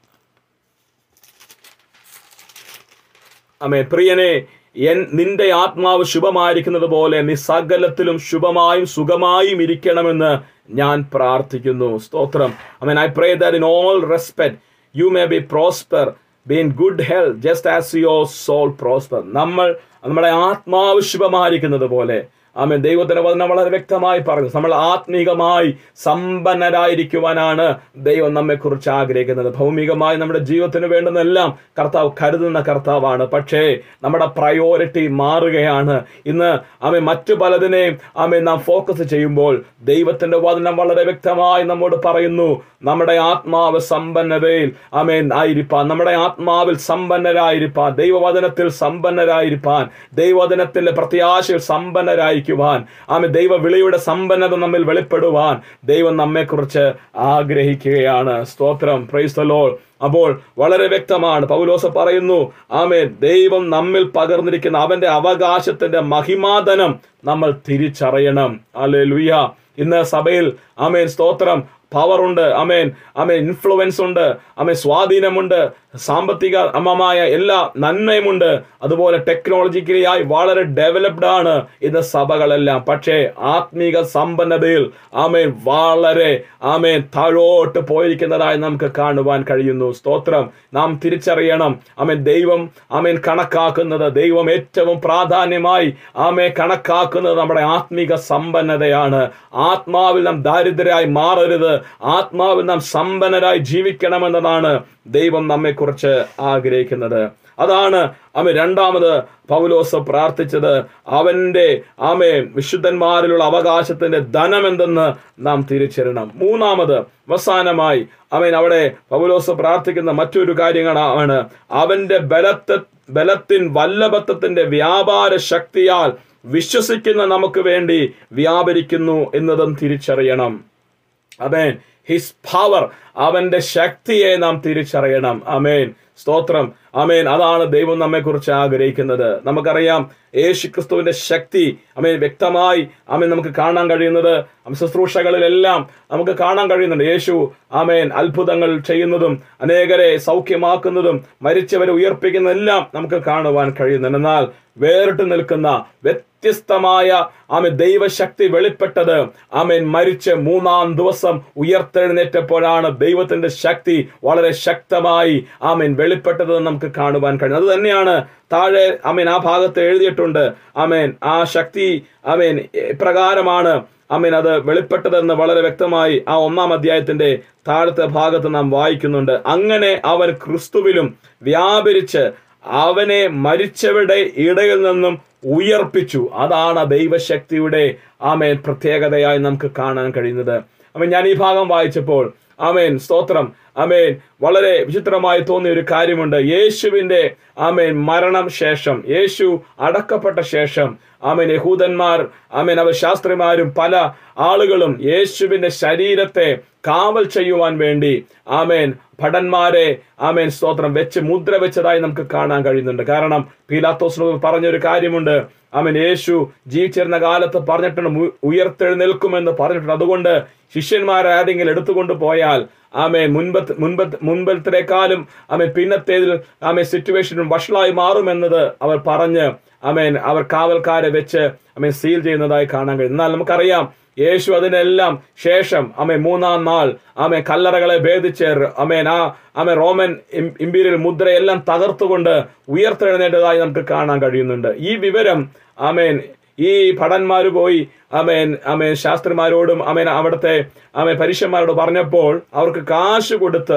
S1: അമേൻ പ്രിയനെ എൻ നിന്റെ ആത്മാവ് ശുഭമായിരിക്കുന്നത് പോലെ നീ സകലത്തിലും ശുഭമായും സുഖമായും ഇരിക്കണമെന്ന് ഞാൻ പ്രാർത്ഥിക്കുന്നു സ്തോത്രം അമേൻ I pray that in all respect you may be prosper be in good health just as your soul prosper നമ്മൾ നമ്മുടെ ആത്മാവ് ശുഭമായിരിക്കുന്നത് പോലെ ആമേൻ ദൈവത്തിന്റെ വചനം വളരെ വ്യക്തമായി പറഞ്ഞു നമ്മൾ ആത്മീകമായി സമ്പന്നരായിരിക്കുവാനാണ് ദൈവം നമ്മെ കുറിച്ച് ആഗ്രഹിക്കുന്നത് ഭൗമികമായി നമ്മുടെ ജീവിതത്തിന് വേണ്ടുന്നതെല്ലാം കർത്താവ് കരുതുന്ന കർത്താവാണ് പക്ഷേ നമ്മുടെ പ്രയോറിറ്റി മാറുകയാണ് ഇന്ന് ആമെ മറ്റു പലതിനെയും ആമെ നാം ഫോക്കസ് ചെയ്യുമ്പോൾ ദൈവത്തിന്റെ വചനം വളരെ വ്യക്തമായി നമ്മോട് പറയുന്നു നമ്മുടെ ആത്മാവ് സമ്പന്നതയിൽ ആമേൻ ആയിരിക്കാൻ നമ്മുടെ ആത്മാവിൽ സമ്പന്നരായിരിക്കാൻ ദൈവവചനത്തിൽ സമ്പന്നരായിരിക്കാൻ ദൈവവചനത്തിന്റെ പ്രത്യാശയിൽ സമ്പന്നരായിരിക്കുവാൻ ആമെ ദൈവ വിളിയുടെ സമ്പന്നത നമ്മിൽ വെളിപ്പെടുവാൻ ദൈവം നമ്മെക്കുറിച്ച് ആഗ്രഹിക്കുകയാണ് സ്തോത്രം പ്രൈസ്തലോൾ അപ്പോൾ വളരെ വ്യക്തമാണ് പൗലോസ പറയുന്നു ആമേ ദൈവം നമ്മിൽ പകർന്നിരിക്കുന്ന അവന്റെ അവകാശത്തിന്റെ മഹിമാധനം നമ്മൾ തിരിച്ചറിയണം അല്ലെ ലുയ്യ ഇന്ന് സഭയിൽ ആമേൻ സ്തോത്രം പവർ ഉണ്ട് അമേൻ അമേൻ ഇൻഫ്ലുവൻസ് ഉണ്ട് അമേൻ സ്വാധീനമുണ്ട് സാമ്പത്തിക അമമായ എല്ലാ നന്മയുമുണ്ട് അതുപോലെ ടെക്നോളജിക്കലിയായി വളരെ ഡെവലപ്ഡ് ആണ് ഇന്ന് സഭകളെല്ലാം പക്ഷേ ആത്മീക സമ്പന്നതയിൽ ആമേൻ വളരെ ആമേൻ താഴോട്ട് പോയിരിക്കുന്നതായി നമുക്ക് കാണുവാൻ കഴിയുന്നു സ്തോത്രം നാം തിരിച്ചറിയണം ആമേൻ ദൈവം ആമേൻ കണക്കാക്കുന്നത് ദൈവം ഏറ്റവും പ്രാധാന്യമായി ആമേ കണക്കാക്കുന്നത് നമ്മുടെ ആത്മീക സമ്പന്നതയാണ് ആത്മാവിൽ നാം ദാരിദ്ര്യരായി മാറരുത് ആത്മാവിൽ നാം സമ്പന്നരായി ജീവിക്കണമെന്നതാണ് ദൈവം നമ്മെക്കുറിച്ച് ആഗ്രഹിക്കുന്നത് അതാണ് ആമേ രണ്ടാമത് പൗലോസ് പ്രാർത്ഥിച്ചത് അവന്റെ ആമേ വിശുദ്ധന്മാരിലുള്ള അവകാശത്തിന്റെ ധനം എന്തെന്ന് നാം തിരിച്ചറിയണം മൂന്നാമത് അവസാനമായി അവൻ അവിടെ പൗലോസ് പ്രാർത്ഥിക്കുന്ന മറ്റൊരു കാര്യങ്ങളാണ് അവന്റെ ബലത്തെ ബലത്തിൻ വല്ലഭത്വത്തിന്റെ വ്യാപാര ശക്തിയാൽ വിശ്വസിക്കുന്ന നമുക്ക് വേണ്ടി വ്യാപരിക്കുന്നു എന്നതും തിരിച്ചറിയണം അമേൻ ഹിസ് പവർ അവന്റെ ശക്തിയെ നാം തിരിച്ചറിയണം അമേൻ സ്തോത്രം അമേൻ അതാണ് ദൈവം നമ്മെ കുറിച്ച് ആഗ്രഹിക്കുന്നത് നമുക്കറിയാം യേശു ക്രിസ്തുവിന്റെ ശക്തി അമേൻ വ്യക്തമായി അമേൻ നമുക്ക് കാണാൻ കഴിയുന്നത് അമേൻ ശുശ്രൂഷകളിലെല്ലാം നമുക്ക് കാണാൻ കഴിയുന്നുണ്ട് യേശു ആമേൻ അത്ഭുതങ്ങൾ ചെയ്യുന്നതും അനേകരെ സൗഖ്യമാക്കുന്നതും മരിച്ചവരെ ഉയർപ്പിക്കുന്നതെല്ലാം നമുക്ക് കാണുവാൻ കഴിയുന്നുണ്ട് എന്നാൽ വേറിട്ട് നിൽക്കുന്ന വ്യത്യസ്തമായ ആമേൻ ദൈവശക്തി വെളിപ്പെട്ടത് ആമേൻ മരിച്ച് മൂന്നാം ദിവസം ഉയർത്തെഴുന്നേറ്റപ്പോഴാണ് ദൈവത്തിന്റെ ശക്തി വളരെ ശക്തമായി ആമേൻ വെളിപ്പെട്ടത് നമുക്ക് കാണുവാൻ കഴിയും അത് തന്നെയാണ് താഴെ ആമേൻ ആ ഭാഗത്ത് എഴുതിയിട്ടുണ്ട് ആമേൻ ആ ശക്തി ആമേൻ പ്രകാരമാണ് ആമേൻ അത് വെളിപ്പെട്ടതെന്ന് വളരെ വ്യക്തമായി ആ ഒന്നാം അധ്യായത്തിന്റെ താഴത്തെ ഭാഗത്ത് നാം വായിക്കുന്നുണ്ട് അങ്ങനെ അവൻ ക്രിസ്തുവിലും വ്യാപരിച്ച് അവനെ മരിച്ചവരുടെ ഇടയിൽ നിന്നും ഉയർപ്പിച്ചു അതാണ് ദൈവശക്തിയുടെ ആമേൻ പ്രത്യേകതയായി നമുക്ക് കാണാൻ കഴിയുന്നത് അമേൻ ഞാൻ ഈ ഭാഗം വായിച്ചപ്പോൾ ആമേൻ സ്തോത്രം ആമേൻ വളരെ വിചിത്രമായി തോന്നിയ ഒരു കാര്യമുണ്ട് യേശുവിന്റെ ആമേൻ മരണം ശേഷം യേശു അടക്കപ്പെട്ട ശേഷം ആമേൻ യഹൂദന്മാർ ആമേൻ അവർ ശാസ്ത്രിമാരും പല ആളുകളും യേശുവിന്റെ ശരീരത്തെ കാവൽ ചെയ്യുവാൻ വേണ്ടി ആമേൻ ഭടന്മാരെ ആമേൻ സ്തോത്രം വെച്ച് മുദ്ര വെച്ചതായി നമുക്ക് കാണാൻ കഴിയുന്നുണ്ട് കാരണം പീലാത്തോസ് പറഞ്ഞൊരു കാര്യമുണ്ട് ആമേൻ യേശു ജീവിച്ചിരുന്ന കാലത്ത് പറഞ്ഞിട്ടുണ്ട് ഉ- ഉയർത്തെഴുന്നേൽക്കുമെന്ന് പറഞ്ഞിട്ടുണ്ട് അതുകൊണ്ട് ശിഷ്യന്മാരെ ആരെങ്കിലും എടുത്തുകൊണ്ട് പോയാൽ ആമേ മുൻപത്ത് മുൻപത്ത് മുൻപത്തേക്കാളും ആമേ പിന്നത്തേതിൽ ആമേ സിറ്റുവേഷനും വഷളായി മാറുമെന്നത് അവർ പറഞ്ഞ് ആമേൻ അവർ കാവൽക്കാരെ വെച്ച് ആമേൻ സീൽ ചെയ്യുന്നതായി കാണാൻ കഴിയും എന്നാൽ നമുക്കറിയാം യേശു അതിനെല്ലാം ശേഷം അമേ മൂന്നാം നാൾ ആമേ കല്ലറകളെ ഭേദിച്ച് അമേൻ ആ ആമേ റോമൻ ഇം- ഇമ്പീരിയൽ മുദ്രയെല്ലാം തകർത്തുകൊണ്ട് ഉയർത്തെഴുന്നേറ്റതായി നമുക്ക് കാണാൻ കഴിയുന്നുണ്ട് ഈ വിവരം ആമേൻ ഈ ഭടന്മാര് പോയി അമേൻ അമേൻ ശാസ്ത്രിമാരോടും അമേൻ അവിടുത്തെ അമേൻ പരീക്ഷന്മാരോട് പറഞ്ഞപ്പോൾ അവർക്ക് കാശ് കൊടുത്ത്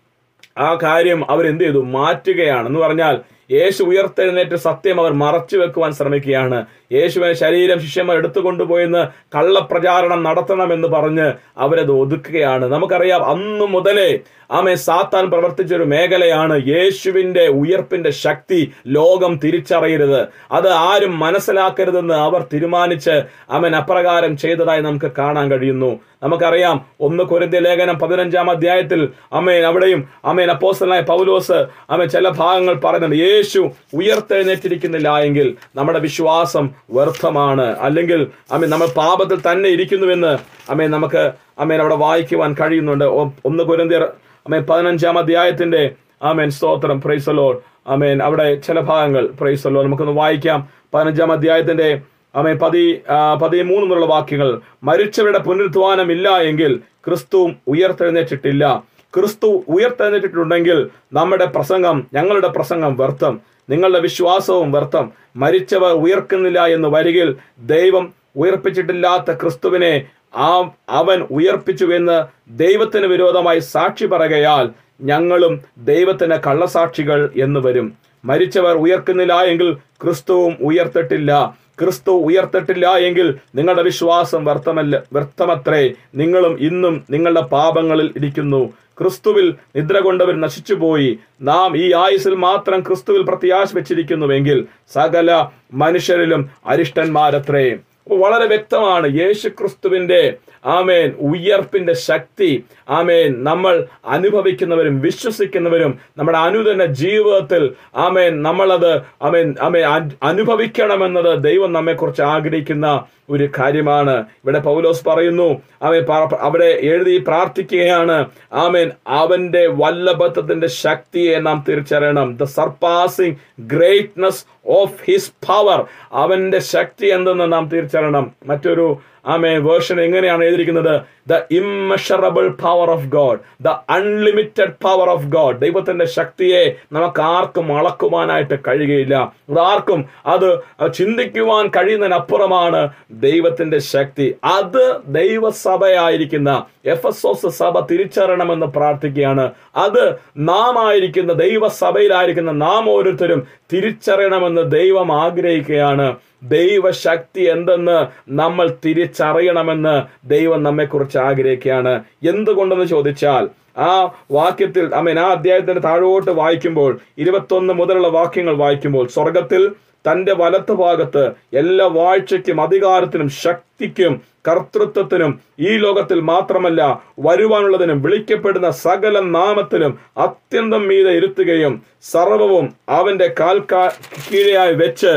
S1: ആ കാര്യം അവർ എന്ത് ചെയ്തു മാറ്റുകയാണ് എന്ന് പറഞ്ഞാൽ യേശു ഉയർത്തെഴുന്നേറ്റ് സത്യം അവർ മറച്ചു വെക്കുവാൻ ശ്രമിക്കുകയാണ് യേശുവിനെ ശരീരം ശിഷ്യന്മാർ എടുത്തുകൊണ്ടുപോയെന്ന് കള്ളപ്രചാരണം നടത്തണമെന്ന് പറഞ്ഞ് അവരത് ഒതുക്കുകയാണ് നമുക്കറിയാം അന്നു മുതലേ ആമേ സാത്താൻ പ്രവർത്തിച്ച ഒരു മേഖലയാണ് യേശുവിന്റെ ഉയർപ്പിന്റെ ശക്തി ലോകം തിരിച്ചറിയരുത് അത് ആരും മനസ്സിലാക്കരുതെന്ന് അവർ തീരുമാനിച്ച് അവൻ അപ്രകാരം ചെയ്തതായി നമുക്ക് കാണാൻ കഴിയുന്നു നമുക്കറിയാം ഒന്ന് കൊരിന്ത്യ ലേഖനം പതിനഞ്ചാം അധ്യായത്തിൽ അമ്മേൻ അവിടെയും അമ്മേൻ അപ്പോസ്റ്റലായ പൗലോസ് അമ്മ ചില ഭാഗങ്ങൾ പറയുന്നുണ്ട് യേശു ഉയർത്തെഴുന്നേറ്റിരിക്കുന്നില്ല എങ്കിൽ നമ്മുടെ വിശ്വാസം വ്യർത്ഥമാണ് അല്ലെങ്കിൽ അമ്മ നമ്മൾ പാപത്തിൽ തന്നെ ഇരിക്കുന്നുവെന്ന് അമ്മേ നമുക്ക് അമ്മേൻ അവിടെ വായിക്കുവാൻ കഴിയുന്നുണ്ട് ഒ- ഒന്ന് കൊരിന്ത്യർ അമ്മേൻ പതിനഞ്ചാം അധ്യായത്തിന്റെ ആമേൻ സ്തോത്രം പ്രൈസലോ ആമേൻ അവിടെ ചില ഭാഗങ്ങൾ പ്രൈസലോ നമുക്കൊന്ന് വായിക്കാം പതിനഞ്ചാം അധ്യായത്തിന്റെ ആമേൻ പതി ആ, പതിമൂന്ന് മുതലുള്ള വാക്യങ്ങൾ മരിച്ചവരുടെ പുനരുദ്ധാനം ഇല്ല എങ്കിൽ ക്രിസ്തുവും ഉയർത്തെഴുന്നേറ്റിട്ടില്ല ക്രിസ്തു ഉയർത്തെഴുന്നേറ്റിട്ടുണ്ടെങ്കിൽ നമ്മുടെ പ്രസംഗം ഞങ്ങളുടെ പ്രസംഗം വ്യർത്ഥം നിങ്ങളുടെ വിശ്വാസവും വ്യർത്ഥം മരിച്ചവർ ഉയർക്കുന്നില്ല എന്ന് വരികിൽ ദൈവം ഉയർപ്പിച്ചിട്ടില്ലാത്ത ക്രിസ്തുവിനെ ആ അവൻ ഉയർപ്പിച്ചു എന്ന് ദൈവത്തിന് വിരോധമായി സാക്ഷി പറയുകയാൽ ഞങ്ങളും ദൈവത്തിന് കള്ളസാക്ഷികൾ എന്ന് വരും മരിച്ചവർ ഉയർക്കുന്നില്ല എങ്കിൽ ക്രിസ്തുവും ഉയർത്തിട്ടില്ല ക്രിസ്തു ഉയർത്തിട്ടില്ല എങ്കിൽ നിങ്ങളുടെ വിശ്വാസം വ്യർത്ഥമല്ല വ്യർത്ഥമത്രേ നിങ്ങളും ഇന്നും നിങ്ങളുടെ പാപങ്ങളിൽ ഇരിക്കുന്നു ക്രിസ്തുവിൽ നിദ്ര കൊണ്ടവർ നശിച്ചുപോയി നാം ഈ ആയുസിൽ മാത്രം ക്രിസ്തുവിൽ പ്രത്യാശ വെച്ചിരിക്കുന്നുവെങ്കിൽ സകല മനുഷ്യരിലും അരിഷ്ടന്മാരത്രേ അപ്പോൾ വളരെ വ്യക്തമാണ് യേശു ക്രിസ്തുവിന്റെ ആമേൻ ഉയർപ്പിന്റെ ശക്തി ആമേൻ നമ്മൾ അനുഭവിക്കുന്നവരും വിശ്വസിക്കുന്നവരും നമ്മുടെ അനുദിന ജീവിതത്തിൽ ആമേൻ നമ്മളത് ആമേൻ ആമേൻ അ- അനുഭവിക്കണമെന്നത് ദൈവം നമ്മെക്കുറിച്ച് ആഗ്രഹിക്കുന്ന ഒരു കാര്യമാണ് ഇവിടെ പൗലോസ് പറയുന്നു അവൻ പ- അവിടെ എഴുതി പ്രാർത്ഥിക്കുകയാണ് ആമേൻ അവന്റെ വല്ലഭത്വത്തിന്റെ ശക്തിയെ നാം തിരിച്ചറിയണം the surpassing greatness of his power അവന്റെ ശക്തി എന്തെന്ന് നാം തിരിച്ചറിയണം മറ്റൊരു ആമേ വേർഷൻ എങ്ങനെയാണ് എഴുതിയിരിക്കുന്നത് the immeasurable power of God the unlimited power of God ദൈവത്തിന്റെ ശക്തിയെ നമുക്ക് ആർക്കും അളക്കുവാനായിട്ട് കഴിയുകയില്ല അത് ആർക്കും അത് ചിന്തിക്കുവാൻ കഴിയുന്നതിനപ്പുറമാണ് ദൈവത്തിന്റെ ശക്തി അത് ദൈവസഭയായിരിക്കുന്ന എഫ് എസ് ഓസ് സഭ തിരിച്ചറിയണമെന്ന് പ്രാർത്ഥിക്കുകയാണ് അത് നാം ആയിരിക്കുന്ന ദൈവസഭയിലായിരിക്കുന്ന നാം ഓരോരുത്തരും തിരിച്ചറിയണമെന്ന് ദൈവം ആഗ്രഹിക്കുകയാണ് ദൈവശക്തി എന്തെന്ന് നമ്മൾ തിരിച്ചറിയണമെന്ന് ദൈവം നമ്മെക്കുറിച്ച് ആഗ്രഹിക്കുകയാണ് എന്തുകൊണ്ടെന്ന് ചോദിച്ചാൽ ആ വാക്യത്തിൽ അമീൻ ആ അധ്യായത്തിന്റെ താഴോട്ട് വായിക്കുമ്പോൾ ഇരുപത്തൊന്ന് മുതലുള്ള വാക്യങ്ങൾ വായിക്കുമ്പോൾ സ്വർഗത്തിൽ തന്റെ വലത്ത് ഭാഗത്ത് എല്ലാ വാഴ്ചയ്ക്കും അധികാരത്തിനും ശക്തിക്കും കർത്തൃത്വത്തിനും ഈ ലോകത്തിൽ മാത്രമല്ല വരുവാനുള്ളതിനും വിളിക്കപ്പെടുന്ന സകല നാമത്തിനും അത്യന്തം മീതെ ഇരുത്തുകയും സർവവും അവന്റെ കാൽക്കാ കീഴെയായി വെച്ച്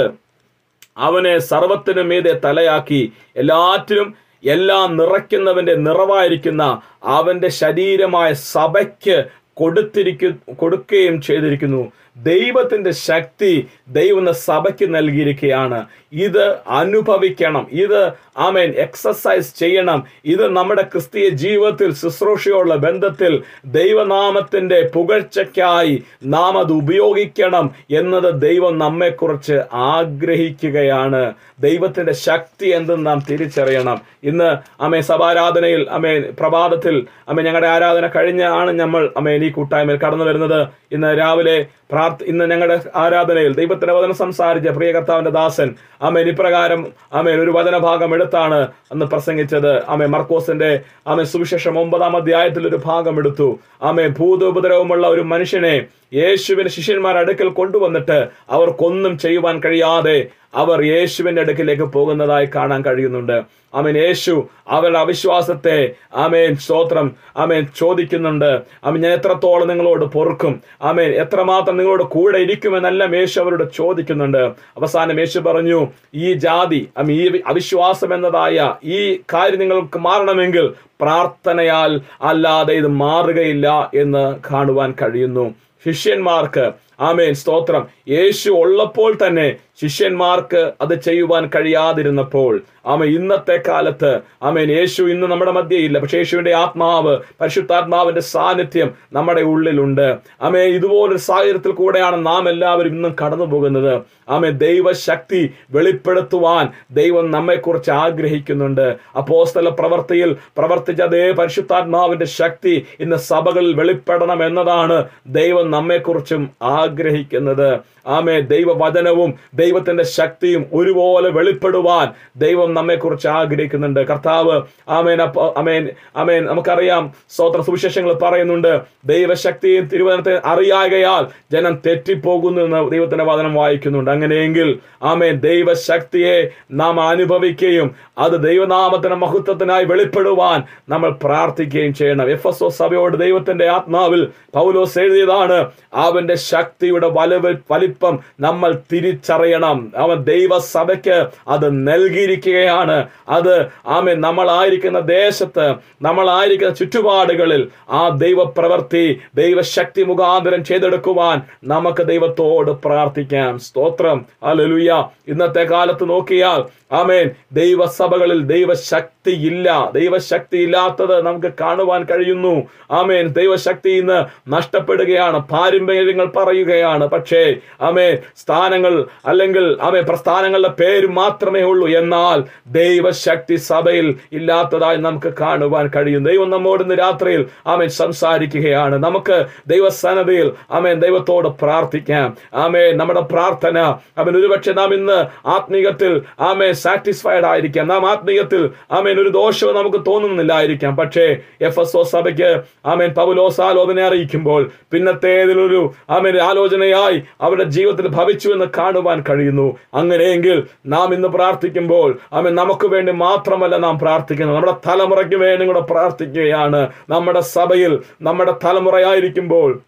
S1: അവനെ സർവത്തിനും മീതെ തലയാക്കി എല്ലാറ്റിനും എല്ലാം നിറയ്ക്കുന്നവന്റെ നിറവായിരിക്കുന്ന അവന്റെ ശരീരമായ സഭയ്ക്ക് കൊടുത്തിരിക്കു കൊടുക്കുകയും ചെയ്തിരിക്കുന്നു ദൈവത്തിന്റെ ശക്തി ദൈവം സഭയ്ക്ക് നൽകിയിരിക്കുകയാണ് ഇത് അനുഭവിക്കണം ഇത് ആമേൻ എക്സസൈസ് ചെയ്യണം ഇത് നമ്മുടെ ക്രിസ്തീയ ജീവിതത്തിൽ ശുശ്രൂഷയുള്ള ബന്ധത്തിൽ ദൈവനാമത്തിന്റെ പുകഴ്ചയ്ക്കായി നാം അത് ഉപയോഗിക്കണം എന്നത് ദൈവം നമ്മെക്കുറിച്ച് ആഗ്രഹിക്കുകയാണ് ദൈവത്തിന്റെ ശക്തി എന്തെന്ന് നാം തിരിച്ചറിയണം ഇന്ന് അമേ സഭാരാധനയിൽ അമേ പ്രഭാതത്തിൽ അമേ ഞങ്ങളുടെ ആരാധന കഴിഞ്ഞ ആണ് നമ്മൾ അമേൻ ഈ കൂട്ടായ്മയിൽ കടന്നു വരുന്നത് ഇന്ന് രാവിലെ പ്രാർത്ഥ ഇന്ന് ഞങ്ങളുടെ ആരാധനയിൽ ദൈവത്തിന്റെ വചനം സംസാരിച്ച പ്രിയ കർത്താവിന്റെ ദാസൻ അമേൻ ഇപ്രകാരം അമേൻ ഒരു വചനഭാഗം എടുത്താണ് അന്ന് പ്രസംഗിച്ചത് അമേ മർക്കോസിന്റെ അമേ സുവിശേഷം ഒമ്പതാം അധ്യായത്തിൽ ഒരു ഭാഗം എടുത്തു അമേ ഭൂതോപദ്രവമുള്ള ഒരു മനുഷ്യനെ യേശുവിന്റെ ശിഷ്യന്മാർ അടുക്കൽ കൊണ്ടുവന്നിട്ട് അവർക്കൊന്നും ചെയ്യുവാൻ കഴിയാതെ അവർ യേശുവിന്റെ അടുക്കിലേക്ക് പോകുന്നതായി കാണാൻ കഴിയുന്നുണ്ട് അമേൻ യേശു അവരുടെ അവിശ്വാസത്തെ അമേൻ സ്തോത്രം അമേൻ ചോദിക്കുന്നുണ്ട് അമേൻ ഞാൻ എത്രത്തോളം നിങ്ങളോട് പൊറുക്കും അമേൻ എത്രമാത്രം നിങ്ങളോട് കൂടെ ഇരിക്കുമെന്നെല്ലാം യേശു അവരോട് ചോദിക്കുന്നുണ്ട് അവസാനം യേശു പറഞ്ഞു ഈ ജാതി അമീ ഈ അവിശ്വാസം എന്നതായ ഈ കാര്യം നിങ്ങൾക്ക് മാറണമെങ്കിൽ പ്രാർത്ഥനയാൽ അല്ലാതെ ഇത് മാറുകയില്ല എന്ന് കാണുവാൻ കഴിയുന്നു ശിഷ്യന്മാർക്ക് ആമേൻ സ്തോത്രം യേശു ഉള്ളപ്പോൾ തന്നെ ശിഷ്യന്മാർക്ക് അത് ചെയ്യുവാൻ കഴിയാതിരുന്നപ്പോൾ ആമ ഇന്നത്തെ കാലത്ത് ആമേൻ യേശു ഇന്ന് നമ്മുടെ മധ്യയില്ല പക്ഷേ യേശുവിന്റെ ആത്മാവ് പരിശുദ്ധാത്മാവിന്റെ സാന്നിധ്യം നമ്മുടെ ഉള്ളിലുണ്ട് ആമേ ഇതുപോലൊരു സാഹചര്യത്തിൽ കൂടെയാണ് നാം എല്ലാവരും ഇന്നും കടന്നു പോകുന്നത് ആമേ ദൈവശക്തി വെളിപ്പെടുത്തുവാൻ ദൈവം നമ്മെക്കുറിച്ച് ആഗ്രഹിക്കുന്നുണ്ട് അപ്പോസ്തല പ്രവർത്തിയിൽ പ്രവർത്തിച്ച അതേ പരിശുദ്ധാത്മാവിന്റെ ശക്തി ഇന്ന് സഭകളിൽ വെളിപ്പെടണം എന്നതാണ് ദൈവം നമ്മെക്കുറിച്ചും ആഗ്രഹിക്കുന്നത് ആമേ ദൈവവചനവും ദൈവത്തിന്റെ ശക്തിയും ഒരുപോലെ വെളിപ്പെടുവാൻ ദൈവം നമ്മെക്കുറിച്ച് ആഗ്രഹിക്കുന്നുണ്ട് കർത്താവ് ആമേൻ അപ്പ അമേൻ അമേൻ നമുക്കറിയാം സ്തോത്ര സുവിശേഷങ്ങൾ പറയുന്നുണ്ട് ദൈവശക്തിയും തിരുവനന്തത്തെ അറിയാകയാൽ ജനം തെറ്റിപ്പോകുന്നു എന്ന് ദൈവത്തിന്റെ വചനം വായിക്കുന്നുണ്ട് അങ്ങനെയെങ്കിൽ ആമേൻ ദൈവശക്തിയെ നാം അനുഭവിക്കുകയും അത് ദൈവനാമത്തിന്റെ മഹത്വത്തിനായി വെളിപ്പെടുവാൻ നമ്മൾ പ്രാർത്ഥിക്കുകയും ചെയ്യണം എഫ് എസ് ഒ സഭയോട് ദൈവത്തിന്റെ ആത്മാവിൽ പൗലോസ് എഴുതിയതാണ് അവന്റെ ശക്തിയുടെ വലവ് വലിപ്പം നമ്മൾ തിരിച്ചറിയണം അവൻ ദൈവസഭയ്ക്ക് അത് നൽകിയിരിക്കുകയാണ് അത് ആമേ നമ്മളായിരിക്കുന്ന ദേശത്ത് നമ്മളായിരിക്കുന്ന ചുറ്റുപാടുകളിൽ ആ ദൈവപ്രവൃത്തി ദൈവശക്തി മുഖാന്തരം ചെയ്തെടുക്കുവാൻ നമുക്ക് ദൈവത്തോട് പ്രാർത്ഥിക്കാം സ്തോത്രം അലലുയ ഇന്നത്തെ കാലത്ത് നോക്കിയാൽ ആമേൻ ദൈവസഭകളിൽ ദൈവശക്തി ഇല്ല ദൈവശക്തി ഇല്ലാത്തത് നമുക്ക് കാണുവാൻ കഴിയുന്നു ആമേൻ ദൈവശക്തി ഇന്ന് നഷ്ടപ്പെടുകയാണ് പാരമ്പര്യങ്ങൾ പറയുകയാണ് പക്ഷേ ആമേ സ്ഥാനങ്ങൾ അല്ലെങ്കിൽ ആമേ പ്രസ്ഥാനങ്ങളുടെ പേര് മാത്രമേ ഉള്ളൂ എന്നാൽ ദൈവശക്തി സഭയിൽ ഇല്ലാത്തതായി നമുക്ക് കാണുവാൻ കഴിയും ദൈവം നമ്മോട് ഇന്ന് രാത്രിയിൽ ആമേൻ സംസാരിക്കുകയാണ് നമുക്ക് ദൈവസന്നതയിൽ ആമേൻ ദൈവത്തോട് പ്രാർത്ഥിക്കാം ആമേ നമ്മുടെ പ്രാർത്ഥന അവൻ ഒരുപക്ഷെ നാം ഇന്ന് ആത്മീയത്തിൽ ആമേ സാറ്റിസ്ഫൈഡ് ആയിരിക്കാം നാം ആത്മീയത്തിൽ ആമേൻ ഒരു ദോഷവും നമുക്ക് തോന്നുന്നില്ലായിരിക്കാം പക്ഷേ എഫ് എസ് ഒ സഭയ്ക്ക് ആമേൻ പൗലോസ് ആലോചന അറിയിക്കുമ്പോൾ പിന്നത്തേതിലൊരു ആമേൻ ആലോചനയായി അവരുടെ ജീവിതത്തിൽ ഭവിച്ചു എന്ന് കാണുവാൻ കഴിയുന്നു അങ്ങനെയെങ്കിൽ നാം ഇന്ന് പ്രാർത്ഥിക്കുമ്പോൾ ആമേൻ നമുക്ക് വേണ്ടി മാത്രമല്ല നാം പ്രാർത്ഥിക്കുന്നത് നമ്മുടെ തലമുറയ്ക്ക് വേണ്ടി കൂടെ പ്രാർത്ഥിക്കുകയാണ് നമ്മുടെ സഭയിൽ നമ്മുടെ തലമുറയായിരിക്കുമ്പോൾ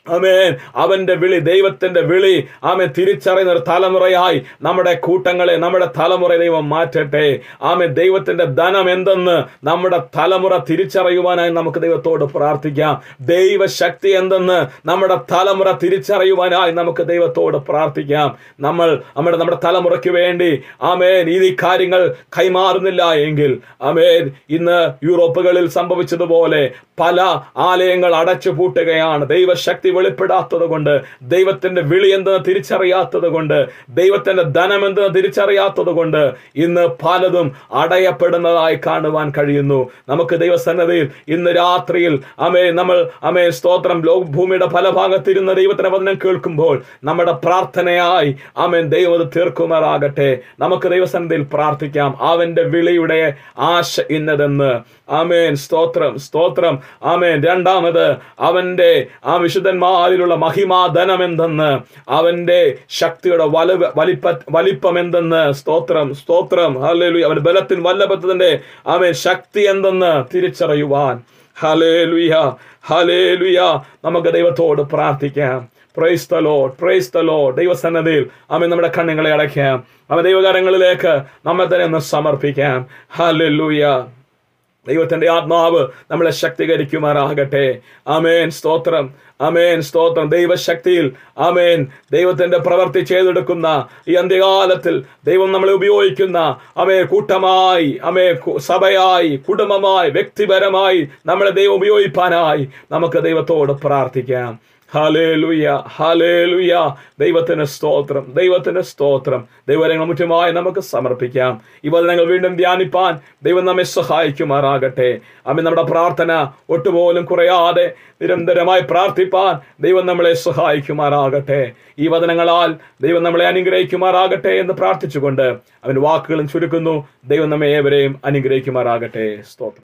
S1: ആമേൻ അവന്റെ വിളി ദൈവത്തിന്റെ വിളി ആമേ തിരിച്ചറിയുന്ന ഒരു തലമുറയായി നമ്മുടെ കൂട്ടങ്ങളെ നമ്മുടെ തലമുറ ദൈവം മാറ്റട്ടെ ആമേ ദൈവത്തിന്റെ ധനം എന്തെന്ന് നമ്മുടെ തലമുറ തിരിച്ചറിയുവാനായി നമുക്ക് ദൈവത്തോട് പ്രാർത്ഥിക്കാം ദൈവശക്തി എന്തെന്ന് നമ്മുടെ തലമുറ തിരിച്ചറിയുവാനായി നമുക്ക് ദൈവത്തോട് പ്രാർത്ഥിക്കാം നമ്മൾ നമ്മുടെ നമ്മുടെ തലമുറയ്ക്ക് വേണ്ടി ആമേൻ ഈ കാര്യങ്ങൾ കൈമാറുന്നില്ല എങ്കിൽ ആമേൻ ഇന്ന് യൂറോപ്പുകളിൽ സംഭവിച്ചതുപോലെ പല ആലയങ്ങൾ അടച്ചു പൂട്ടുകയാണ് ദൈവശക്തി വെളിപ്പെടാത്തത് കൊണ്ട് ദൈവത്തിന്റെ വിളി എന്തെന്ന് തിരിച്ചറിയാത്തത് കൊണ്ട് ദൈവത്തിന്റെ ധനം എന്തെന്ന് തിരിച്ചറിയാത്തത് കൊണ്ട് ഇന്ന് പലതും അടയപ്പെടുന്നതായി കാണുവാൻ കഴിയുന്നു നമുക്ക് ദൈവസന്നതയിൽ ഇന്ന് രാത്രിയിൽ അമേ നമ്മൾ അമേ സ്തോത്രം ലോ ഭൂമിയുടെ പല ഭാഗത്തിരുന്ന ദൈവത്തിന്റെ വചനം കേൾക്കുമ്പോൾ നമ്മുടെ പ്രാർത്ഥനയായി ആമേൻ ദൈവം അത് തീർക്കുമാറാകട്ടെ നമുക്ക് ദൈവസന്നതയിൽ പ്രാർത്ഥിക്കാം അവന്റെ വിളിയുടെ ആശ ഇന്നതെന്ന് ആമേൻ സ്തോത്രം സ്തോത്രം ആമേൻ രണ്ടാമത് അവന്റെ ആ വിശുദ്ധന്മാരിലുള്ള മഹിമാധനം എന്തെന്ന് അവന്റെ ശക്തിയുടെ വല വലിപ്പ വലിപ്പം എന്തെന്ന് സ്തോത്രം സ്തോത്രം ഹല്ലേലൂയ അവന്റെ ബലത്തിൻ വല്ലഭത്തിന്റെ ആമേൻ ശക്തി എന്തെന്ന് തിരിച്ചറിയുവാൻ ഹലേലുയ ഹലേലുയ നമുക്ക് ദൈവത്തോട് പ്രാർത്ഥിക്കാം praise the lord praise the lord ദൈവസന്നതിയിൽ അവൻ നമ്മുടെ കണ്ണുകളെ അടയ്ക്കാം അവൻ ദൈവകാരങ്ങളിലേക്ക് നമ്മെ തന്നെ ഒന്ന് സമർപ്പിക്കാം ഹല്ലേലൂയ ദൈവത്തിന്റെ ആത്മാവ് നമ്മളെ ശക്തീകരിക്കുമാറാകട്ടെ ആമേൻ സ്തോത്രം ആമേൻ സ്തോത്രം ദൈവശക്തിയിൽ ആമേൻ ദൈവത്തിന്റെ പ്രവൃത്തി ചെയ്തെടുക്കുന്ന ഈ അന്ത്യകാലത്തിൽ ദൈവം നമ്മളെ ഉപയോഗിക്കുന്ന അമേ കൂട്ടമായി അമേ കു- സഭയായി കുടുംബമായി വ്യക്തിപരമായി നമ്മളെ ദൈവം ഉപയോഗിപ്പാനായി നമുക്ക് ദൈവത്തോട് പ്രാർത്ഥിക്കാം ഹലേലുയ ഹലേലുയ ദൈവത്തിന് സ്തോത്രം ദൈവത്തിന് സ്തോത്രം ദൈവരങ്ങൾ മുറ്റുമായി നമുക്ക് സമർപ്പിക്കാം ഈ വചനങ്ങൾ വീണ്ടും ധ്യാനിപ്പാൻ ദൈവം നമ്മെ സഹായിക്കുമാറാകട്ടെ അമ്മ നമ്മുടെ പ്രാർത്ഥന ഒട്ടുപോലും കുറയാതെ നിരന്തരമായി പ്രാർത്ഥിപ്പാൻ ദൈവം നമ്മളെ സഹായിക്കുമാറാകട്ടെ ഈ വചനങ്ങളാൽ ദൈവം നമ്മളെ അനുഗ്രഹിക്കുമാറാകട്ടെ എന്ന് പ്രാർത്ഥിച്ചുകൊണ്ട് അവൻ വാക്കുകളും ചുരുക്കുന്നു ദൈവം നമ്മെ ഏവരെയും അനുഗ്രഹിക്കുമാറാകട്ടെ സ്തോത്രം